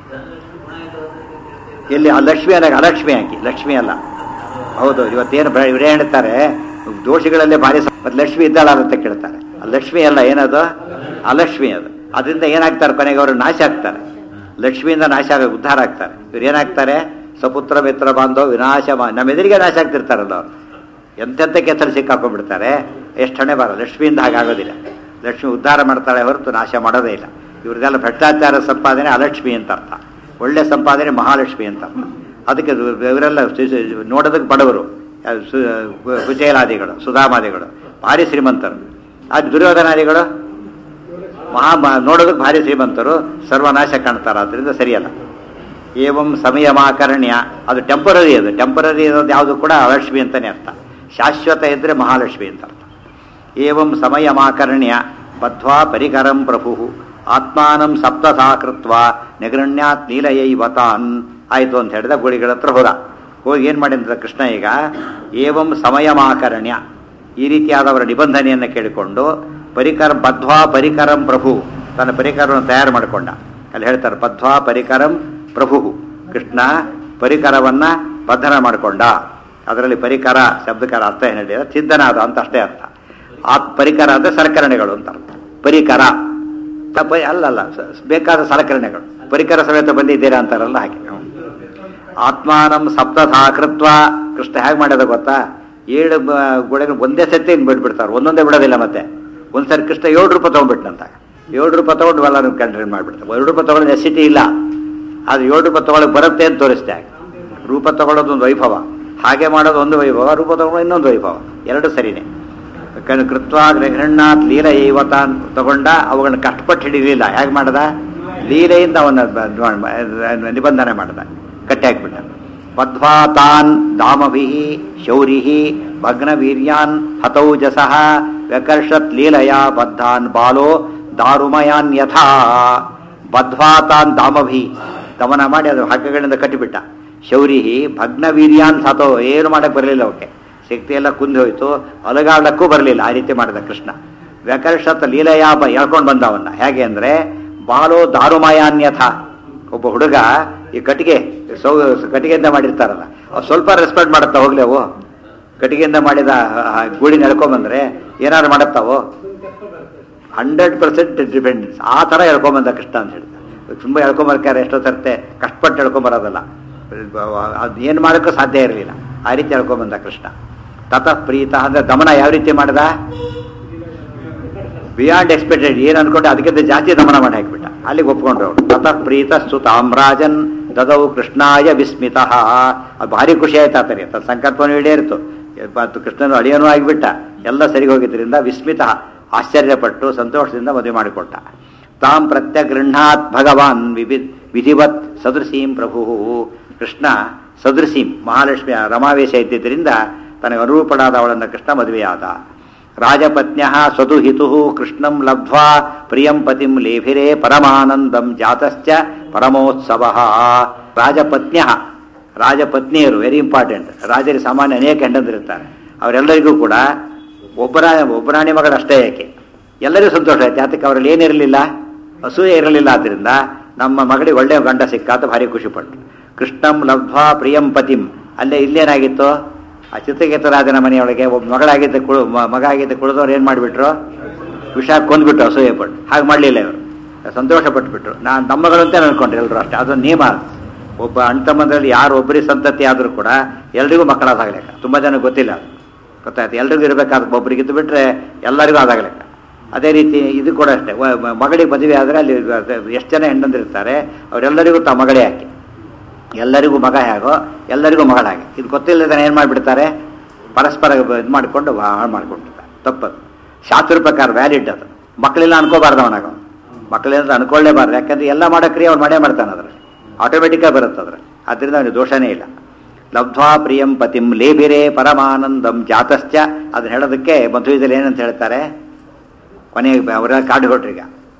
ಎಲ್ಲಿ ಆ ಲಕ್ಷ್ಮಿ ಅಲ್ಲ ಅಲಕ್ಷ್ಮಿ ಹಾಕಿ ಲಕ್ಷ್ಮಿ ಅಲ್ಲ ಹೌದು ಇವತ್ತೇನು ಬ- ಇವರೇ ಹೇಳ್ತಾರೆ ದೋಷಿಗಳಲ್ಲೇ ಭಾರಿ ಸ- ಮತ್ತೆ ಲಕ್ಷ್ಮಿ ಇದ್ದಾಳ ಅಂತ ಕೇಳ್ತಾರೆ ಆ ಲಕ್ಷ್ಮಿ ಅಲ್ಲ ಏನದು ಅಲಕ್ಷ್ಮಿ ಅದು ಅದರಿಂದ ಏನಾಗ್ತಾರೆ ಕೊನೆಗೆ ಅವರು ನಾಶ ಆಗ್ತಾರೆ ಲಕ್ಷ್ಮಿಯಿಂದ ನಾಶ ಆಗ ಉದ್ಧಾರ ಆಗ್ತಾರೆ ಇವ್ರು ಏನಾಗ್ತಾರೆ ಸಪುತ್ರ ಮಿತ್ರ ಬಾಂಧವ ವಿನಾಶ ಮಾ- ನಮ್ಮ ಎದುರಿಗೆ ನಾಶ ಆಗ್ತಿರ್ತಾರಲ್ಲ ಅವರು ಎಂತೆಂಥ ಕೆಸರು ಸಿಕ್ಕಾಕೊಂಡ್ಬಿಡ್ತಾರೆ ಎಷ್ಟು ಹಣೆ ಬಾರ ಲಕ್ಷ್ಮಿಯಿಂದ ಹಾಗಾಗೋದಿಲ್ಲ ಲಕ್ಷ್ಮಿ ಉದ್ಧಾರ ಮಾಡ್ತಾಳೆ ಹೊರತು ನಾಶ ಮಾಡೋದೇ ಇಲ್ಲ ಇವ್ರದ್ದೆಲ್ಲ ಭ್ರಷ್ಟಾಚಾರ ಸಂಪಾದನೆ ಅಲಕ್ಷ್ಮಿ ಅಂತ ಅರ್ಥ ಒಳ್ಳೆ ಸಂಪಾದನೆ ಮಹಾಲಕ್ಷ್ಮಿ ಅಂತ ಅರ್ಥ ಅದಕ್ಕೆ ಇವ್ರು- ಇವರೆಲ್ಲ ಸು- ಸು- ನೋಡೋದಕ್ಕೆ ಬಡವರು ಯಾರು ಸು- ಕುಚೇಲಾದಿಗಳು ಸುಧಾಮಾದಿಗಳು ಭಾರಿ ಶ್ರೀಮಂತರು ಅದು ದುರ್ಯೋಧನಾದಿಗಳು ಮಹಾ ಮ- ನೋಡೋದಕ್ಕೆ ಭಾರಿ ಶ್ರೀಮಂತರು ಸರ್ವನಾಶ ಕಾಣ್ತಾರೆ ಅದರಿಂದ ಸರಿಯಲ್ಲ ಏವಂ ಸಮಯಮಾಕರ್ಣ್ಯ ಅದು ಟೆಂಪರರಿ ಅದು ಟೆಂಪರರಿ ಇರೋದು ಯಾವುದು ಕೂಡ ಅಲಕ್ಷ್ಮಿ ಅಂತಲೇ ಅರ್ಥ ಶಾಶ್ವತ ಇದ್ದರೆ ಮಹಾಲಕ್ಷ್ಮಿ ಅಂತ ಅರ್ಥ ಏವಂ ಸಮಯಮಾಕರ್ಣ್ಯ ಬದ್ಧ್ವಾ ಪರಿಕರಂ ಪ್ರಭು ಆತ್ಮಾನಂ ಸಪ್ತಸಾ ಕೃತ್ವ ನಿಗರಣ್ಯಾತ್ ನೀಲಯೈವತಾನ್ ಆಯ್ತು ಅಂತ ಹೇಳಿದ ಗುಳಿಗಳ ಹತ್ರ ಹೋದ ಹೋಗಿ ಏನು ಮಾಡಿದ್ರೆ ಕೃಷ್ಣ ಈಗ ಏವಂ ಸಮಯಮಾಕರಣ್ಯ ಈ ರೀತಿಯಾದವರ ನಿಬಂಧನೆಯನ್ನು ಕೇಳಿಕೊಂಡು ಪರಿಕರ ಬದ್ವಾ ಪರಿಕರಂ ಪ್ರಭು ತನ್ನ ಪರಿಕರವನ್ನು ತಯಾರು ಮಾಡಿಕೊಂಡ ಅಲ್ಲಿ ಹೇಳ್ತಾರೆ ಬದ್ವಾ ಪರಿಕರಂ ಪ್ರಭು ಕೃಷ್ಣ ಪರಿಕರವನ್ನ ಬಂಧನ ಮಾಡಿಕೊಂಡ ಅದರಲ್ಲಿ ಪರಿಕರ ಶಬ್ದಕರ ಅರ್ಥ ಏನು ಹೇಳಿದ್ರೆ ಸಿದ್ಧನಾದ ಅಂತ ಅಷ್ಟೇ ಅರ್ಥ ಆ ಪರಿಕರ ಅಂದ್ರೆ ಸಲಕರಣೆಗಳು ಅಂತ ಅರ್ಥ ಪರಿಕರ ತಪ್ಪ ಅಲ್ಲಲ್ಲ ಸ- ಬೇಕಾದ ಸಲಕರಣೆಗಳು ಪರಿಕರ ಸಮೇತ ಬಂದಿದ್ದೀರಾ ಅಂತಾರಲ್ಲ ಹಾಗೆ ಹ್ಮ್. ಆತ್ಮಾನಂ ಸಪ್ತಥಾ ಕೃತ್ವ ಕೃಷ್ಣ ಹೇಗೆ ಮಾಡ್ಯದ ಗೊತ್ತಾ ಏಳು ಗುಳೆಗಳು ಒಂದೇ ಸತಿ ಬಿಟ್ಬಿಡ್ತಾರೆ ಒಂದೊಂದೇ ಬಿಡೋದಿಲ್ಲ ಮತ್ತೆ ಒಂದ್ಸರಿ ಕೃಷ್ಣ ಏಳು ರೂಪಾಯಿ ತಗೊಂಡ್ಬಿಟ್ನಂತ ಏಳು ರೂಪಾಯಿ ತಗೊಂಡು ಎಲ್ಲರೂ ಕಂಟ್ರಿ ಮಾಡ್ಬಿಡ್ತಾರೆ ಏಳು ರೂಪಾಯಿ ತಗೊಳ್ಳೋ ನೆಸಿಟಿ ಇಲ್ಲ ಅದು ಏಳು ರೂಪಾಯಿ ತಗೊಳಕ್ ಬರುತ್ತೆ ಅಂತ ತೋರಿಸ್ತೆ ಆಗ. ರೂಪ ತಗೊಳ್ಳೋದು ಒಂದು ವೈಭವ ಹಾಗೆ ಮಾಡೋದು ಒಂದು ವೈಭವ ರೂಪ ತಗೊಳ್ಳೋದು ಇನ್ನೊಂದು ವೈಭವ ಎರಡು ಸರಿನೇ ಕ- ಕೃತ್ವ ಗೃಹಣ್ಣಾತ್ ಲೀಲ ಇವತಾನ್ ತಗೊಂಡ ಅವುಗಳನ್ನ ಕಷ್ಟಪಟ್ಟು ಹಿಡಿಲಿಲ್ಲ ಹೇಗೆ ಮಾಡದ ಲೀಲೆಯಿಂದ ಅವನ ಬ- ಮ- ನಿಬಂಧನೆ ಮಾಡದ ಕಟ್ಟಿ ಹಾಕ್ಬಿಟ್ಟ ಬದ್ವಾತಾನ್ ದಾಮಭಿ ಶೌರಿ ಭಗ್ನವೀರ್ಯಾನ್ ಹತೌಜಸಃ ವ್ಯಕರ್ಷತ್ ಲೀಲಯ ಬದ್ಧಾನ್ ಬಾಲೋ ದಾರುಮಯಾನ್ ಯಥಾ ಬದ್ವಾತಾನ್ ದಾಮಭಿ ದಮನ ಮಾಡಿ ಅದು ಹಗ್ಗಗಳಿಂದ ಕಟ್ಟಿಬಿಟ್ಟ ಶೌರಿ ಭಗ್ನವೀರ್ಯಾನ್ ಹತೋ ಏನು ಮಾಡಕ್ಕೆ ಬರಲಿಲ್ಲ ಅವಕ್ಕೆ ಶಕ್ತಿ ಎಲ್ಲ ಕುಂದಿ ಹೋಯ್ತು ಅಲಗಾಡ್ಲಕ್ಕೂ ಬರಲಿಲ್ಲ ಆ ರೀತಿ ಮಾಡಿದ ಕೃಷ್ಣ ವ್ಯಕರ್ಷತ್ ಲೀಲಯಾಪ ಎಳ್ಕೊಂಡು ಬಂದ ಅವನ್ನ ಹೇಗೆ ಅಂದ್ರೆ ಬಾಲೋ ದಾರುಮಯಾನ್ಯಥ ಒಬ್ಬ ಹುಡುಗ ಈ ಕಟ್ಟಿಗೆ ಸೌ ಕಟ್ಟಿಗೆಯಿಂದ ಮಾಡಿರ್ತಾರಲ್ಲ ಅವ್ ಸ್ವಲ್ಪ ರೆಸ್ಪೆಕ್ಟ್ ಮಾಡುತ್ತಾ ಹೋಗ್ಲಿ ಅವು ಕಟ್ಟಿಗೆಯಿಂದ ಮಾಡಿದ ಆ ಗೂಳಿ ನಡ್ಕೊಂಬಂದ್ರೆ ಏನಾದ್ರು ಮಾಡುತ್ತಾವೋ ಹಂಡ್ರೆಡ್ ಪರ್ಸೆಂಟ್ ಡಿಪೆಂಡೆನ್ಸ್ ಆ ಥರ ಹೇಳ್ಕೊಂಬಂದ ಕೃಷ್ಣ ಅಂತ ಹೇಳ್ತಾರೆ ತುಂಬ ಹೇಳ್ಕೊಂಬರ್ತಾರೆ ಎಷ್ಟೋ ತರ್ತೆ ಕಷ್ಟಪಟ್ಟು ಹೇಳ್ಕೊಂಬರೋದಲ್ಲ ಅದು ಏನು ಮಾಡೋಕ್ಕೂ ಸಾಧ್ಯ ಇರಲಿಲ್ಲ ಆ ರೀತಿ ಹೇಳ್ಕೊಂಬಂದ ಕೃಷ್ಣ ತತಃ ಪ್ರೀತ ಅಂದ್ರೆ ದಮನ ಯಾವ ರೀತಿ ಮಾಡ್ದ ಬಿಯಾಂಡ್ ಎಕ್ಸ್ಪೆಕ್ಟೆಡ್ ಏನು ಅನ್ಕೊಂಡೆ ಅದಕ್ಕಿಂತ ಜಾಸ್ತಿ ದಮನ ಮಾಡಿ ಹಾಕ್ಬಿಟ್ಟ ಅಲ್ಲಿಗೆ ಒಪ್ಕೊಂಡ್ರು ಅವರು ತತಃ ಪ್ರೀತ ಸುತಾಮ್ರಾಜನ್ ದದೌ ಕೃಷ್ಣಾಯ ವಿಸ್ಮಿತ ಅದು ಭಾರಿ ಖುಷಿ ಆಯ್ತು ಆತನಿಗೆ ತನ್ನ ಸಂಕಲ್ಪನೂ ಈಡೇರಿತು ಮತ್ತು ಕೃಷ್ಣನು ಅಳಿಯನೂ ಆಗಿಬಿಟ್ಟ ಎಲ್ಲ ಸರಿ ಹೋಗಿದ್ದರಿಂದ ವಿಸ್ಮಿತ ಆಶ್ಚರ್ಯಪಟ್ಟು ಸಂತೋಷದಿಂದ ಮದುವೆ ಮಾಡಿಕೊಟ್ಟ ತಾಂ ಪ್ರತ್ಯಗೃಹಾತ್ ಭಗವಾನ್ ವಿವಿ ವಿಧಿವತ್ ಸದೃಶೀಂ ಪ್ರಭು ಕೃಷ್ಣ ಸದೃಶೀಂ ಮಹಾಲಕ್ಷ್ಮಿಯ ರಮಾವೇಶ ಇದ್ದಿದ್ದರಿಂದ ತನಗೆ ಅನುರೂಪಣಾದ ಅವಳನ್ನು ಕೃಷ್ಣ ಮದುವೆಯಾದ ರಾಜಪತ್ನ್ಯ ಸ್ವದುಹಿತು ಕೃಷ್ಣಂ ಲಬ್ಧ್ವಾ ಪ್ರಿಯಂ ಪತಿಂ ಲೇಭಿರೇ ಪರಮಾನಂದಂ ಜಾತಶ್ಚ ಪರಮೋತ್ಸವ ರಾಜಪತ್ನ್ಯ ರಾಜಪತ್ನಿಯರು ವೆರಿ ಇಂಪಾರ್ಟೆಂಟ್ ರಾಜರಿಗೆ ಸಾಮಾನ್ಯ ಅನೇಕ ಹೆಂಡಂದಿರುತ್ತಾರೆ ಅವರೆಲ್ಲರಿಗೂ ಕೂಡ ಒಬ್ಬರ ಒಬ್ಬರಾಣಿ ಮಗಳಷ್ಟೇ ಯಾಕೆ ಎಲ್ಲರಿಗೂ ಸಂತೋಷ ಆಯ್ತು ಯಾತಕ್ಕೆ ಅವರಲ್ಲಿ ಏನಿರಲಿಲ್ಲ ಅಸೂಯೆ ಇರಲಿಲ್ಲ ಆದ್ದರಿಂದ ನಮ್ಮ ಮಗಳಿಗೆ ಒಳ್ಳೆಯ ಗಂಡ ಸಿಕ್ಕ ಅಂತ ಭಾರಿ ಖುಷಿಪಟ್ಟರು ಕೃಷ್ಣಂ ಲಬ್ಧ್ವಾ ಪ್ರಿಯಂ ಪತಿಂ ಅಲ್ಲೇ ಇಲ್ಲೇನಾಗಿತ್ತು ಆ ಚಿತ್ರಕೇತ ರಾಜನ ಮನೆಯೊಳಗೆ ಒಬ್ಬ ಮಗಳಾಗಿದ್ದ ಕುಳು ಮ- ಮಗ ಆಗಿದ್ದ ಕುಳಿದವ್ರು ಏನು ಮಾಡಿಬಿಟ್ರು ವಿಷ ಕೊಂದ್ಬಿಟ್ರು ಅಸೂಯೆ ಪಟ್ಟು ಹಾಗೆ ಮಾಡಲಿಲ್ಲ ಇವರು ಸಂತೋಷ ಪಟ್ಬಿಟ್ರು ನಾನು ತಮ್ಮಗಳು ಅಂತ ಅನ್ಕೊಂಡ್ರು ಎಲ್ಲರೂ ಅಷ್ಟೇ ಅದೊಂದು ನಿಯಮ ಅದು. ಒಬ್ಬ ಅಣ್ಣ ತಮ್ಮಂದ್ರಲ್ಲಿ ಯಾರು ಒಬ್ಬರಿಗೆ ಸಂತತಿ ಆದರೂ ಕೂಡ ಎಲ್ರಿಗೂ ಮಕ್ಕಳಾದಾಗಲೆಕ್ಕ ತುಂಬ ಜನ ಗೊತ್ತಿಲ್ಲ ಅದು ಗೊತ್ತಾಯ್ತು ಎಲ್ರಿಗೂ ಇರಬೇಕಾದ ಒಬ್ಬರಿಗೆ ಇದ್ದು ಬಿಟ್ರೆ ಎಲ್ಲರಿಗೂ ಆದಾಗಲೆಕ್ಕ ಅದೇ ರೀತಿ ಇದು ಕೂಡ ಅಷ್ಟೇ ವ- ಮ- ಮಗಳಿಗೆ ಮದುವೆ ಆದರೆ ಅಲ್ಲಿ ಎಷ್ಟು ಜನ ಹೆಣ್ಣಂದಿರ್ತಾರೆ ಅವರೆಲ್ಲರಿಗೂ ತ ಮಗಳೇ ಹಾಕಿ ಎಲ್ಲರಿಗೂ ಮಗ ಹೇಗೋ ಎಲ್ಲರಿಗೂ ಮಗಳಾಗೆ ಇದು ಗೊತ್ತಿಲ್ಲದ ಏನು ಮಾಡಿಬಿಡ್ತಾರೆ ಪರಸ್ಪರ ಇದು ಮಾಡಿಕೊಂಡು ಹಾಳು ಮಾಡ್ಕೊಂಡಿರ್ತಾರೆ ತಪ್ಪದು ಶಾಸ್ತ್ರ ಪ್ರಕಾರ ವ್ಯಾಲಿಡ್ ಅದು ಮಕ್ಕಳಿಲ್ಲ ಅನ್ಕೋಬಾರ್ದು ಅವನಾಗ ಮಕ್ಕಳಿಲ್ಲ ಅನ್ಕೊಳ್ಳೇಬಾರ್ದು ಯಾಕಂದ್ರೆ ಎಲ್ಲ ಮಾಡೋ ಕ್ರಿಯೆ ಅವ್ನು ಮಾಡೇ ಮಾಡ್ತಾನೆ ಅದ್ರಲ್ಲಿ ಆಟೋಮೆಟಿಕ್ಕಾಗಿ ಬರುತ್ತೆ ಅದ್ರ ಅದರಿಂದ ಅವನಿಗೆ ದೋಷನೇ ಇಲ್ಲ ಲಬ್ಧ್ವಾ ಪ್ರಿಯಂ ಪತಿಂ ಲೇಬಿರೇ ಪರಮಾನಂದಂ ಜಾತಶ್ಚ ಅದನ್ನ ಹೇಳೋದಕ್ಕೆ ಮಧ್ವಿದಲ್ಲಿ ಏನಂತ ಹೇಳ್ತಾರೆ ಕೊನೆಗೆ ಅವರೆಲ್ಲ ಕಾಡು ಹೊಟ್ರೀಗ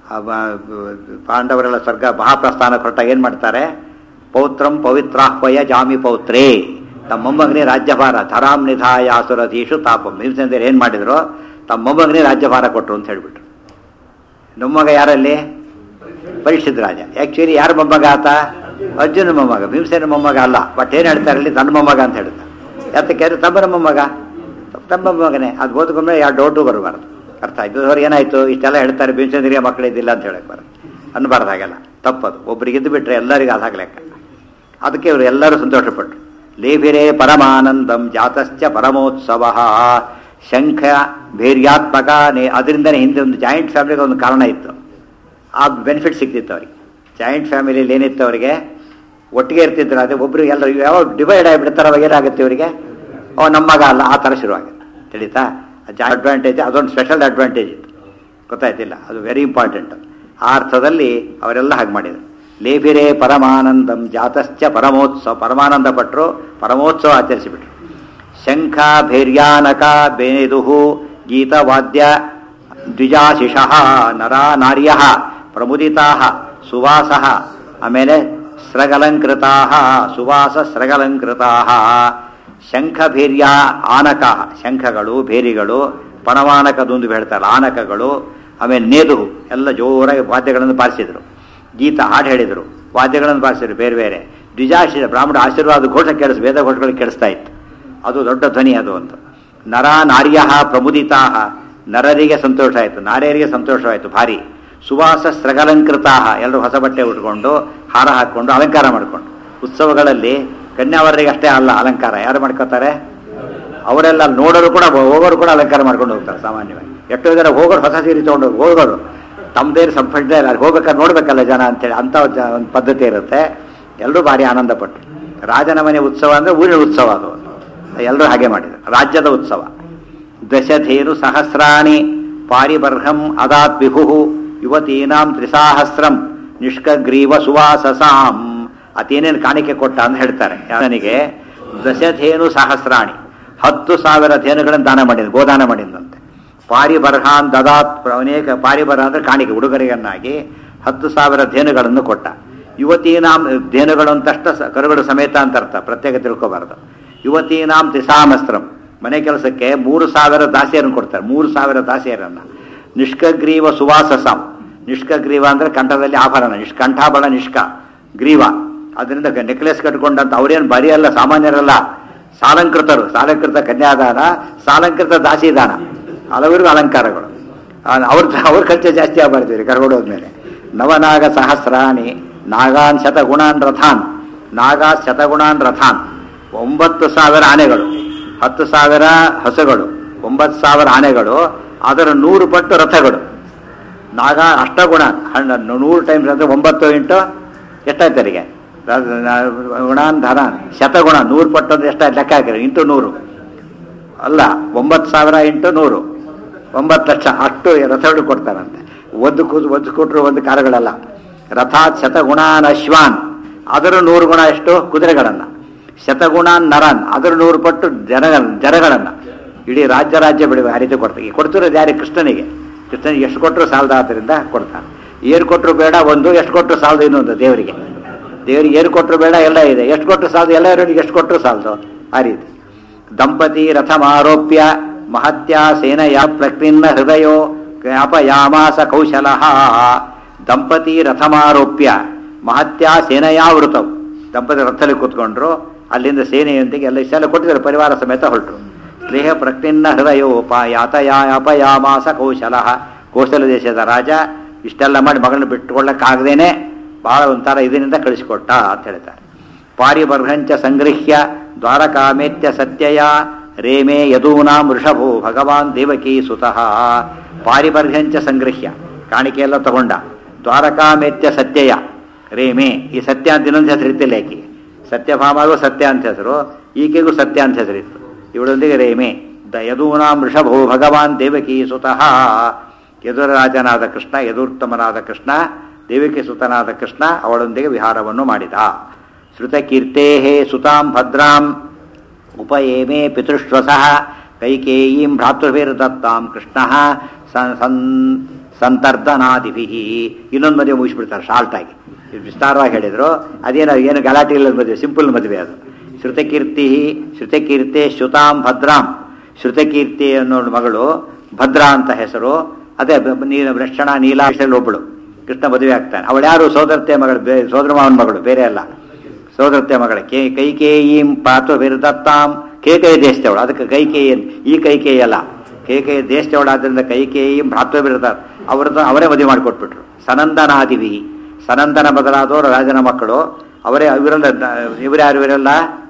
ಪಾಂಡವರೆಲ್ಲ ಸ್ವರ್ಗ ಮಹಾಪ್ರಸ್ಥಾನಕ್ಕೆ ಹೊರಟಾಗ ಏನು ಮಾಡ್ತಾರೆ ಪೌತ್ರಂ ಪವಿತ್ರಾಹ್ವಯ ಜಾಮಿ ಪೌತ್ರೇ ತಮ್ಮ ಮೊಮ್ಮಗನೇ ರಾಜ್ಯಭಾರ ಧರಾಂ ನಿಧಾಯ ಸುರಧೀಶು ತಾಪಂ ಭೀಮಸೇಂದ್ರ ಏನು ಮಾಡಿದ್ರು ತಮ್ಮ ಮೊಮ್ಮಗನೇ ರಾಜ್ಯಭಾರ ಕೊಟ್ಟರು ಅಂತ ಹೇಳ್ಬಿಟ್ರು ನಮ್ಮಗ ಯಾರಲ್ಲಿ ಪರೀಕ್ಷಿತ್ ರಾಜ ಆ್ಯಕ್ಚುಲಿ ಯಾರ ಮೊಮ್ಮಗ ಆತ ಅರ್ಜುನ ಮೊಮ್ಮಗ ಭೀಮಸೇನ ಮೊಮ್ಮಗ ಅಲ್ಲ ಬಟ್ ಏನು ಹೇಳ್ತಾರೆ ಇಲ್ಲಿ ತನ್ನ ಮೊಮ್ಮಗ ಅಂತ ಹೇಳ್ತಾರೆ ಯಾತಕ್ಕೆ ಅಂದ್ರೆ ತಮ್ಮನ ಮೊಮ್ಮಗ ತಮ್ಮ ಮೊಮ್ಮಗನೇ ಅದು ಓದ್ಕೊಂಡ್ರೆ ಯಾವ ಡೌಟು ಬರಬಾರ್ದು ಅರ್ಥ ಆಯ್ತು ಅವ್ರು ಏನಾಯ್ತು ಇಷ್ಟೆಲ್ಲ ಹೇಳ್ತಾರೆ ಭೀಮಸೇಂದ್ರಿಗೆ ಮಕ್ಕಳಿದ್ದಿಲ್ಲ ಅಂತ ಹೇಳಕ್ ಬರೋದು ಅನ್ಬಾರ್ದು ಹಾಗೆಲ್ಲ ತಪ್ಪದು ಒಬ್ರಿಗೆ ಇದ್ದು ಬಿಟ್ರೆ ಎಲ್ಲರಿಗೂ ಅದಾಗ ಲೆಕ್ಕ ಅದಕ್ಕೆ ಇವರು ಎಲ್ಲರೂ ಸಂತೋಷಪಟ್ಟರು ಲೇಭಿರೇ ಪರಮಾನಂದಂ ಜಾತಶ್ಚ ಪರಮೋತ್ಸವ ಶಂಖ ಭೇರ್ಯಾತ್ಮಕ ನೇ- ಅದರಿಂದನೇ ಹಿಂದೆ ಒಂದು ಜಾಯಿಂಟ್ ಫ್ಯಾಮಿಲಿಗೆ ಒಂದು ಕಾರಣ ಇತ್ತು ಆ ಬೆನಿಫಿಟ್ ಸಿಕ್ತಿತ್ತು ಅವ್ರಿಗೆ ಜಾಯಿಂಟ್ ಫ್ಯಾಮಿಲಿಯಲ್ಲಿ ಏನಿತ್ತು ಅವರಿಗೆ ಒಟ್ಟಿಗೆ ಇರ್ತಿದ್ರು ಅದೇ ಒಬ್ರು ಎಲ್ಲರೂ ಯಾವಾಗ ಡಿವೈಡ್ ಆಗಿಬಿಡ್ತಾರೆ ಅವಾಗ ಏನಾಗುತ್ತೆ ಇವರಿಗೆ ಓ ನಮ್ಮ ಮಗ ಅಲ್ಲ ಆ ಥರ ಶುರುವಾಗುತ್ತೆ ತಿಳಿತಾ ಅಡ್ವಾಂಟೇಜ್ ಅದೊಂದು ಸ್ಪೆಷಲ್ ಅಡ್ವಾಂಟೇಜ್ ಇತ್ತು ಗೊತ್ತಾಯ್ತಿಲ್ಲ ಅದು ವೆರಿ ಇಂಪಾರ್ಟೆಂಟ್ ಆ ಅರ್ಥದಲ್ಲಿ ಅವರೆಲ್ಲ ಹಾಗೆ ಮಾಡಿದರು ಲೇಭಿರೇ ಪರಮಾನಂದಂ ಜಾತಶ್ಚ ಪರಮೋತ್ಸವ ಪರಮಾನಂದ ಪಟ್ಟರು ಪರಮೋತ್ಸವ ಆಚರಿಸಿಬಿಟ್ರು ಶಂಖ ಭೈರ್ಯಾನಕ ಬೇದುಹು ಗೀತವಾದ್ಯ ದ್ವಿಜಾಶಿಷಃ ನರ ನಾರ್ಯ ಪ್ರಮುದಿತಾ ಸುವಾಸ ಆಮೇಲೆ ಸ್ರಗಲಂಕೃತಾ ಸುವಾಸ ಸ್ರಗಲಂಕೃತಾ ಶಂಖಭೀರ್ಯ ಆನಕ ಶಂಖಗಳು ಭೇರಿಗಳು ಪಣವಾನಕದೊಂದು ಹೇಳ್ತಾರೆ ಆನಕಗಳು ಆಮೇಲೆ ನೇದು ಎಲ್ಲ ಜೋರಾಗಿ ವಾದ್ಯಗಳನ್ನು ಬಾರಿಸಿದರು ಗೀತ ಹಾಡು ಹೇಳಿದರು ವಾದ್ಯಗಳನ್ನು ಬಾರಿಸಿದ್ರು ಬೇರೆ ಬೇರೆ ದ್ವಿಜಾಶಿ ಬ್ರಾಹ್ಮಣ ಆಶೀರ್ವಾದ ಘೋಷ ಕೇಳಿಸ್ ವೇದ ಘೋಷಗಳು ಕೇಳಿಸ್ತಾ ಇತ್ತು ಅದು ದೊಡ್ಡ ಧ್ವನಿ ಅದು ಅಂತ ನರ ನಾರ್ಯ ಪ್ರಮುದಿತಾ ನರರಿಗೆ ಸಂತೋಷ ಆಯಿತು ನಾರ್ಯರಿಗೆ ಸಂತೋಷವಾಯಿತು ಭಾರಿ ಸುವಾಸ ಸ್ರಗಲಂಕೃತಾ ಎಲ್ಲರೂ ಹೊಸ ಬಟ್ಟೆ ಉಟ್ಕೊಂಡು ಹಾರ ಹಾಕ್ಕೊಂಡು ಅಲಂಕಾರ ಮಾಡಿಕೊಂಡು ಉತ್ಸವಗಳಲ್ಲಿ ಕನ್ಯಾವರರಿಗೆ ಅಷ್ಟೇ ಅಲ್ಲ ಅಲಂಕಾರ ಯಾರು ಮಾಡ್ಕೋತಾರೆ ಅವರೆಲ್ಲ ನೋಡೋರು ಕೂಡ ಹೋಗೋರು ಕೂಡ ಅಲಂಕಾರ ಮಾಡ್ಕೊಂಡು ಹೋಗ್ತಾರೆ ಸಾಮಾನ್ಯವಾಗಿ ಎಷ್ಟೋ ಜನ ಹೋಗೋರು ಹೊಸ ಸೀರೆ ತೊಗೊಂಡು ಹೋಗೋರು ತಮ್ಮದೇ ಸಂಪಡ್ಡೆ ಇಲ್ಲ ಹೋಗ್ಬೇಕಾದ್ರೆ ನೋಡ್ಬೇಕಲ್ಲ ಜನ ಅಂತೇಳಿ ಅಂತ ಒಂದು ಪದ್ಧತಿ ಇರುತ್ತೆ ಎಲ್ಲರೂ ಭಾರಿ ಆನಂದಪಟ್ಟು ರಾಜನ ಮನೆ ಉತ್ಸವ ಅಂದರೆ ಊರಿನ ಉತ್ಸವ ಅದು ಎಲ್ಲರೂ ಹಾಗೆ ಮಾಡಿದರು ರಾಜ್ಯದ ಉತ್ಸವ ದಶಧೇನು ಸಹಸ್ರಾಣಿ ಪಾರಿಬರ್ಹಂ ಅದಾತ್ ವಿಭು ಯುವತೀನಾಂ ತ್ರಿಸಾಹಸ್ರಂ ನಿಷ್ಕಗ್ರೀವ ಸುವಾಸಸಾಂ ಅತೇನೇನು ಕಾಣಿಕೆ ಕೊಟ್ಟ ಅಂತ ಹೇಳ್ತಾರೆ ನನಗೆ ದಶಧೇನು ಸಹಸ್ರಾಣಿ ಹತ್ತು ಸಾವಿರ ಧೇನುಗಳನ್ನು ದಾನ ಮಾಡಿದ ಗೋದಾನ ಮಾಡಿದಂತೆ ಪಾರಿಬರ್ಹಾನ್ ದದಾತ್ ಅನೇಕ ಪಾರಿಬರ್ಹ ಅಂದ್ರೆ ಕಾಣಿಕೆ ಉಡುಗೊರೆಯನ್ನಾಗಿ ಹತ್ತು ಸಾವಿರ ಧೇನುಗಳನ್ನು ಕೊಟ್ಟ ಯುವತೀನಾಂ ಧೇನುಗಳು ಅಂತಷ್ಟ ಸ- ಕರುಗಳು ಸಮೇತ ಅಂತ ಅರ್ಥ ಪ್ರತ್ಯೇಕ ತಿಳ್ಕೋಬಾರ್ದು ಯುವತೀನಾಂ ತ್ರಿಸಾಮಸ್ತ್ರಂ ಮನೆ ಕೆಲಸಕ್ಕೆ ಮೂರು ಸಾವಿರ ದಾಸಿಯರನ್ನು ಕೊಡ್ತಾರೆ ಮೂರು ಸಾವಿರ ದಾಸಿಯರನ್ನ ನಿಷ್ಕಗ್ರೀವ ಸುವಾಸಸಾಂ ನಿಷ್ಕಗ್ರೀವ ಅಂದ್ರೆ ಕಂಠದಲ್ಲಿ ಆಭರಣ ನಿಷ್ಕಂಠಾಭರಣ ನಿಷ್ಕ ಗ್ರೀವ ಅದರಿಂದ ನೆಕ್ಲೆಸ್ ಕಟ್ಕೊಂಡಂತ ಅವರೇನು ಬರಿಯಲ್ಲ ಸಾಮಾನ್ಯರಲ್ಲ ಸಾಲಂಕೃತರು ಸಾಲಂಕೃತ ಕನ್ಯಾದಾನ ಸಾಲಂಕೃತ ದಾಸಿದಾನ ಹಲವರಿಗೂ ಅಲಂಕಾರಗಳು ಆ- ಅವ್ರ ಅವ್ರ ಖರ್ಚು ಜಾಸ್ತಿ ಆಗ್ಬಾರ್ದು ಕರ್ಕೊಂಡೋದ್ಮೇಲೆ ನವನಾಗ ಸಹಸ್ರಾಣಿ ನಾಗಾನ್ ಶತಗುಣಾನ್ ರಥಾನ್ ನಾಗಾ ಶತಗುಣಾನ್ ರಥಾನ್ ಒಂಬತ್ತು ಸಾವಿರ ಆನೆಗಳು ಹತ್ತು ಸಾವಿರ ಹಸುಗಳು ಒಂಬತ್ತು ಸಾವಿರ ಆನೆಗಳು ಅದರ ನೂರು ಪಟ್ಟು ರಥಗಳು ನಾಗ ಅಷ್ಟಗುಣ ಹಣ್ಣ ನೂರು ಟೈಮ್ಸ್ ಅಂದರೆ ಒಂಬತ್ತು ಇಂಟು ಎಷ್ಟಾಯ್ತು ಅವರಿಗೆ ಗುಣಾನ್ ಧನಾನ್ ಶತಗುಣ ನೂರು ಪಟ್ಟು ಅಂದ್ರೆ ಎಷ್ಟಾಯ್ತು ಲೆಕ್ಕ ಹಾಕಿರಿ ಇಂಟು ನೂರು ಅಲ್ಲ ಒಂಬತ್ತು ಸಾವಿರ ಇಂಟು ನೂರು ಒಂಬತ್ತು ಲಕ್ಷ ಅಷ್ಟು ರಥಗಳು ಕೊಡ್ತಾರಂತೆ ಒಂದು ಕೂಸು ಒಂದು ಕೊಟ್ಟರು ಒಂದು ಕಾರುಗಳಲ್ಲ ರಥಾತ್ ಶತಗುಣಾನ್ ಅಶ್ವಾನ್ ಅದರ ನೂರು ಗುಣ ಎಷ್ಟು ಕುದುರೆಗಳನ್ನು ಶತಗುಣಾನ್ ನರನ್ ಅದರ ನೂರು ಪಟ್ಟು ಜನ ಜನಗಳನ್ನು ಇಡೀ ರಾಜ್ಯ ರಾಜ್ಯ ಬೆಳೆಯುವ ಆ ರೀತಿ ಕೊಡ್ತಾರೆ ಕೊಡ್ತಿರೋದು ಯಾರಿಗೆ ಕೃಷ್ಣನಿಗೆ ಕೃಷ್ಣನಿಗೆ ಎಷ್ಟು ಕೊಟ್ಟರು ಸಾಲದ ಆದ್ದರಿಂದ ಕೊಡ್ತಾನೆ ಏನು ಕೊಟ್ಟರು ಬೇಡ ಒಂದು ಎಷ್ಟು ಕೊಟ್ಟರು ಸಾಲದು ಇನ್ನೊಂದು ದೇವರಿಗೆ ದೇವರಿಗೆ ಏನು ಕೊಟ್ಟರು ಬೇಡ ಎಲ್ಲ ಇದೆ ಎಷ್ಟು ಕೊಟ್ಟರು ಸಾಲದು ಎಲ್ಲ ಇರೋರಿಗೆ ಎಷ್ಟು ಕೊಟ್ಟರು ಸಾಲದು ಆ ರೀತಿ ದಂಪತಿ ರಥಮಾರೋಪ್ಯ ಮಹತ್ಯ ಸೇನೆಯ ಪ್ರಕ್ರಿನ್ನ ಹೃದಯೋ ಅಪಯಾಮಾಸ ಕೌಶಲ ದಂಪತಿ ರಥಮಾರೋಪ್ಯ ಮಹತ್ಯ ಸೇನೆಯಾವೃತವು ದಂಪತಿ ರಥದಲ್ಲಿ ಕೂತ್ಕೊಂಡ್ರು ಅಲ್ಲಿಂದ ಸೇನೆಯೊಂದಿಗೆ ಎಲ್ಲ ಇಷ್ಟೆಲ್ಲ ಕೊಟ್ಟಿದ್ದಾರೆ ಪರಿವಾರ ಸಮೇತ ಹೊರಟರು ಸ್ನೇಹ ಪ್ರಕ್ರಿನ್ನ ಹೃದಯೋಪ ಯಾತಯಾ ಅಪಯಾಮಾಸ ಕೌಶಲ ಕೌಶಲ ದೇಶದ ರಾಜ ಇಷ್ಟೆಲ್ಲ ಮಾಡಿ ಮಗಳನ್ನ ಬಿಟ್ಟುಕೊಳ್ಳಕ್ಕಾಗದೇನೆ ಬಹಳ ಒಂಥರ ಇದರಿಂದ ಕಳಿಸಿಕೊಟ್ಟ ಅಂತ ಹೇಳ್ತಾರೆ ಪಾರಿಬರ್ಹಂಚ ಸಂಗೃಹ್ಯ ದ್ವಾರಕಾಮೇತ್ಯ ಸತ್ಯಯ ರೇಮೇ ಯದೂನಾಂ ವೃಷಭೋ ಭಗವಾನ್ ದೇವಕಿ ಸುತಃ ಪಾರಿಬರ್ಹಂಚ ಸಂಗೃಹ್ಯ ಕಾಣಿಕೆ ಎಲ್ಲ ತಗೊಂಡ ದ್ವಾರಕಾಮೇತ್ಯ ಸತ್ಯಯ ರೇಮೆ ಈ ಸತ್ಯ ಅಂತ ಇನ್ನೊಂದು ಹೆಸರು ಇತ್ತಿಲ್ಲ ಈಕೆ ಸತ್ಯಭಾಮಗೂ ಸತ್ಯ ಅಂತ ಹೆಸರು ಈಕೆಗೂ ಸತ್ಯ ಅಂತ ಹೆಸರಿತ್ತು ಇವಳೊಂದಿಗೆ ರೇಮೆ ದ ಯದೂನಾಂ ವೃಷಭೋ ಭಗವಾನ್ ದೇವಕಿ ಸುತಃ ಯದುರಾಜನಾದ ಕೃಷ್ಣ ಯದುರ್ತಮನಾದ ಕೃಷ್ಣ ದೇವಕಿ ಸುತನಾದ ಕೃಷ್ಣ ಅವಳೊಂದಿಗೆ ವಿಹಾರವನ್ನು ಮಾಡಿದ ಶ್ರುತಕೀರ್ತೇ ಸುತಾಂ ಭದ್ರಾಂ ಉಪಯೇಮೇ ಪಿತೃಶ್ವಸಃ ಕೈಕೇಯೀಂ ಭ್ರಾತೃಭಿರ್ದತ್ತಾಂ ಕೃಷ್ಣ ಸಂತರ್ಧನಾದಿಭಿ ಇನ್ನೊಂದು ಮದುವೆ ಮುಗಿಸ್ಬಿಡ್ತಾರೆ ಶಾರ್ಟಾಗಿ ಇದು ವಿಸ್ತಾರವಾಗಿ ಹೇಳಿದ್ರು ಅದೇನು ಏನು ಗಲಾಟೆ ಇಲ್ಲದ ಮದುವೆ ಸಿಂಪಲ್ ಮದುವೆ ಅದು ಶ್ರುತಕೀರ್ತಿ ಶ್ರುತಕೀರ್ತೆ ಶ್ರುತಾಂ ಭದ್ರಾಂ ಶ್ರುತಕೀರ್ತಿ ಅನ್ನೋ ಮಗಳು ಭದ್ರಾ ಅಂತ ಹೆಸರು ಅದೇ ಬ- ನೀಲ ವೃಕ್ಷಣ ನೀಲಾಶಲ್ಲಿ ಒಬ್ಬಳು ಕೃಷ್ಣ ಮದುವೆ ಆಗ್ತಾನೆ ಅವಳು ಯಾರು ಸೋದರತೆ ಮಗಳು ಬೇ ಸೋದರ ಮಾವನ ಮಗಳು ಬೇರೆ ಅಲ್ಲ ಸೋದರತೆ ಮಗಳ ಕೇ ಕೈಕೇಯಿಂ ಪಾತು ಬಿರುದತ್ತಾಂ ಕೇಕೈ ದೇಶದವಳು ಅದಕ್ಕೆ ಕೈಕೇಯಿ ಅಂತ- ಈ ಕೈಕೇಯಿ ಅಲ್ಲ ಕೇಕೈ ದೇಶದವಳು ಆದ್ದರಿಂದ ಕೈಕೇಯಿಂ ಭ್ರಾತೃ ಬಿರುದ ಅವ್ರದ್ದು ಅವರೇ ಮದುವೆ ಮಾಡಿಕೊಟ್ಬಿಟ್ರು ಸನಂದನಾದಿವಿ ಸನಂದನ ಬದಲಾದವರು ರಾಜನ ಮಕ್ಕಳು ಅವರೇ ಇವರೆಲ್ಲ ಇವರ್ಯಾರು ಇವರೆಲ್ಲ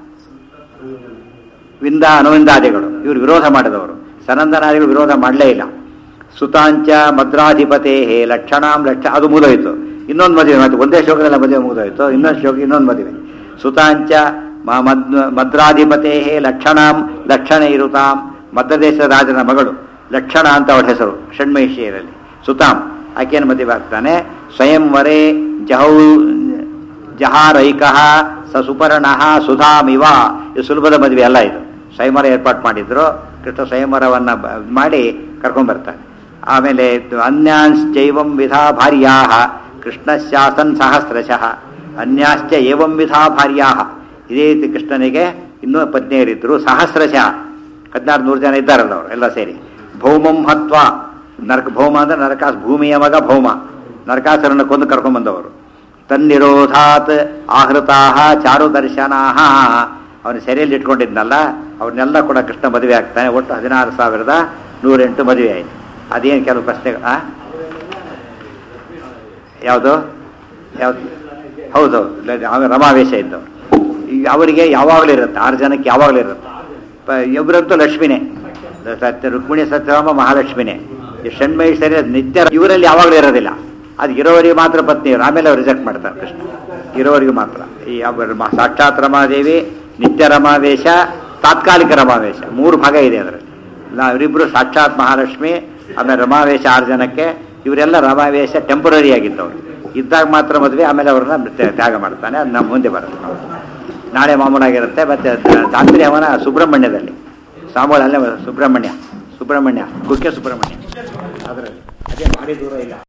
ವಿಂದ ಅನುವಿಂದಾದಿಗಳು ಇವರು ವಿರೋಧ ಮಾಡಿದವರು ಸನಂದನಾದಿಗಳು ವಿರೋಧ ಮಾಡಲೇ ಇಲ್ಲ ಸುತಾಂಚ ಮದ್ರಾಧಿಪತೆ ಹೇ ಲಕ್ಷಣಾಂ ಲಕ್ಷ ಅದು ಮುಗಿದೋಯ್ತು ಇನ್ನೊಂದು ಮದುವೆ ಮತ್ತೆ ಒಂದೇ ಶ್ಲೋಕದಲ್ಲಿ ಮದುವೆ ಮುಗಿದೋಯ್ತು ಇನ್ನೊಂದು ಶ್ಲೋಕ ಇನ್ನೊಂದು ಮದುವೆ ಸುತಾಂಚ ಮ- ಮದ್ ಮದ್ರಾಧಿಪತೆ ಹೇ ಲಕ್ಷಣಾಂ ಲಕ್ಷಣ ಇರುತಾಂ ಮಧ್ಯದೇಶದ ರಾಜನ ಮಗಳು ಲಕ್ಷಣ ಅಂತ ಅವಳ ಹೆಸರು ಷಣ್ಮಹಿಷಿಯರಲ್ಲಿ ಸುತಾಂ ಆಕೆಯನ್ನು ಮದುವೆ ಆಗ್ತಾನೆ ಸ್ವಯಂವರೇ ಜಹೌ ಜಹಾರೈಕಃ ಸ ಸುಪರ್ಣಃ ಸುಧಾಮಿವ ಇದು ಸುಲಭದ ಮದುವೆ ಅಲ್ಲ ಇದು ಸ್ವಯಂವರ ಏರ್ಪಾಟ್ ಮಾಡಿದ್ರು ಕೃಷ್ಣ ಸ್ವಯಂವರವನ್ನ ಬ- ಮಾಡಿ ಕರ್ಕೊಂಡ್ ಬರ್ತಾನೆ ಆಮೇಲೆ ಅನ್ಯಾಂಶ್ಚೈವಂ ವಿಧಾ ಭಾರ್ಯಾ ಕೃಷ್ಣಶಾಸನ್ ಸಹಸ್ರಶಃ ಅನ್ಯಾಶ್ಚ ಏವಂ ವಿಧಾ ಭಾರ್ಯಾ ಇದೇ ರೀತಿ ಕೃಷ್ಣನಿಗೆ ಇನ್ನೂ ಪತ್ನಿಯರಿದ್ದರು ಸಹಸ್ರಶಃ ಹದಿನಾರು ನೂರು ಜನ ಇದ್ದಾರಲ್ಲ ಅವರು ಎಲ್ಲ ಸೇರಿ ಭೌಮಂ ಹತ್ವ ನರಕ ಭೌಮ ಅಂದ್ರೆ ನರಕಾಸ್ ಭೂಮಿಯ ಮಗ ಭೌಮ ನರಕಾಸುರನ ಕೊಂದು ಕರ್ಕೊಂಡ್ಬಂದವರು ತನ್ನಿರೋಧಾತ್ ಆಹೃತಾಹ ಚಾರು ದರ್ಶನಾಹ ಅವನು ಸೆರೆಯಲ್ಲಿ ಇಟ್ಕೊಂಡಿದ್ನಲ್ಲ ಅವ್ರನ್ನೆಲ್ಲ ಕೂಡ ಕೃಷ್ಣ ಮದುವೆ ಆಗ್ತಾನೆ ಒಟ್ಟು ಹದಿನಾರು ಸಾವಿರದ ನೂರೆಂಟು ಮದುವೆ ಆಯಿತು ಅದೇನು ಕೆಲವು ಪ್ರಶ್ನೆ ಆ? ಯಾವುದು ಯಾವ್ದು ಹೌದು ಆಮೇಲೆ ರಮಾವೇಶ ಇದ್ದವರು ಈಗ ಅವರಿಗೆ ಯಾವಾಗಲೂ ಇರುತ್ತೆ ಆರು ಜನಕ್ಕೆ ಯಾವಾಗಲೂ ಇರುತ್ತೆ ಪ- ಇಬ್ಬರಂತೂ ಲಕ್ಷ್ಮಿನೇ ಸತ್ಯ ರುಕ್ಮಿಣಿ ಸತ್ಯಭಾಮ ಮಹಾಲಕ್ಷ್ಮಿನೇ ಈ ಷಣ್ಮೈ ಸರಿ ಅದು ನಿತ್ಯ ಇವರಲ್ಲಿ ಯಾವಾಗಲೂ ಇರೋದಿಲ್ಲ ಅದು ಇರೋವರಿಗೆ ಮಾತ್ರ ಪತ್ನಿಯವರು ಆಮೇಲೆ ಅವ್ರು ರಿಜೆಕ್ಟ್ ಮಾಡ್ತಾರೆ ಕೃಷ್ಣ ಇರೋವರಿಗೆ ಮಾತ್ರ ಈ ಅವ್ರ ಮ- ಸಾಕ್ಷಾತ್ ರಮಾದೇವಿ ನಿತ್ಯ ರಮಾವೇಶ ತಾತ್ಕಾಲಿಕ ರಮಾವೇಶ ಮೂರು ಭಾಗ ಇದೆ ಅದರಲ್ಲಿ ಇವರಿಬ್ಬರು ಸಾಕ್ಷಾತ್ ಮಹಾಲಕ್ಷ್ಮಿ ಆಮೇಲೆ ರಮಾವೇಶ ಆರು ಜನಕ್ಕೆ ಇವರೆಲ್ಲ ರಮಾವೇಶ ಟೆಂಪರರಿ ಆಗಿದ್ದವರು ಇದ್ದಾಗ ಮಾತ್ರ ಮದುವೆ ಆಮೇಲೆ ಅವ್ರನ್ನ ತ್ಯ- ತ್ಯಾಗ ಮಾಡ್ತಾನೆ ಅದು ನಮ್ಮ ಮುಂದೆ ಬರುತ್ತೆ ನಾಳೆ ಮಾಮೂಲಾಗಿರುತ್ತೆ ಮತ್ತೆ ರಾತ್ರಿ ಅವನ ಸುಬ್ರಹ್ಮಣ್ಯದಲ್ಲಿ ಸಾಮೂಲ ಅಲ್ಲೇ ಸುಬ್ರಹ್ಮಣ್ಯ ಸುಬ್ರಹ್ಮಣ್ಯ ಕುಕ್ಕೆ ಸುಬ್ರಹ್ಮಣ್ಯ ಅದರಲ್ಲಿ ಅದೇ ಭಾರಿ ದೂರ ಇಲ್ಲ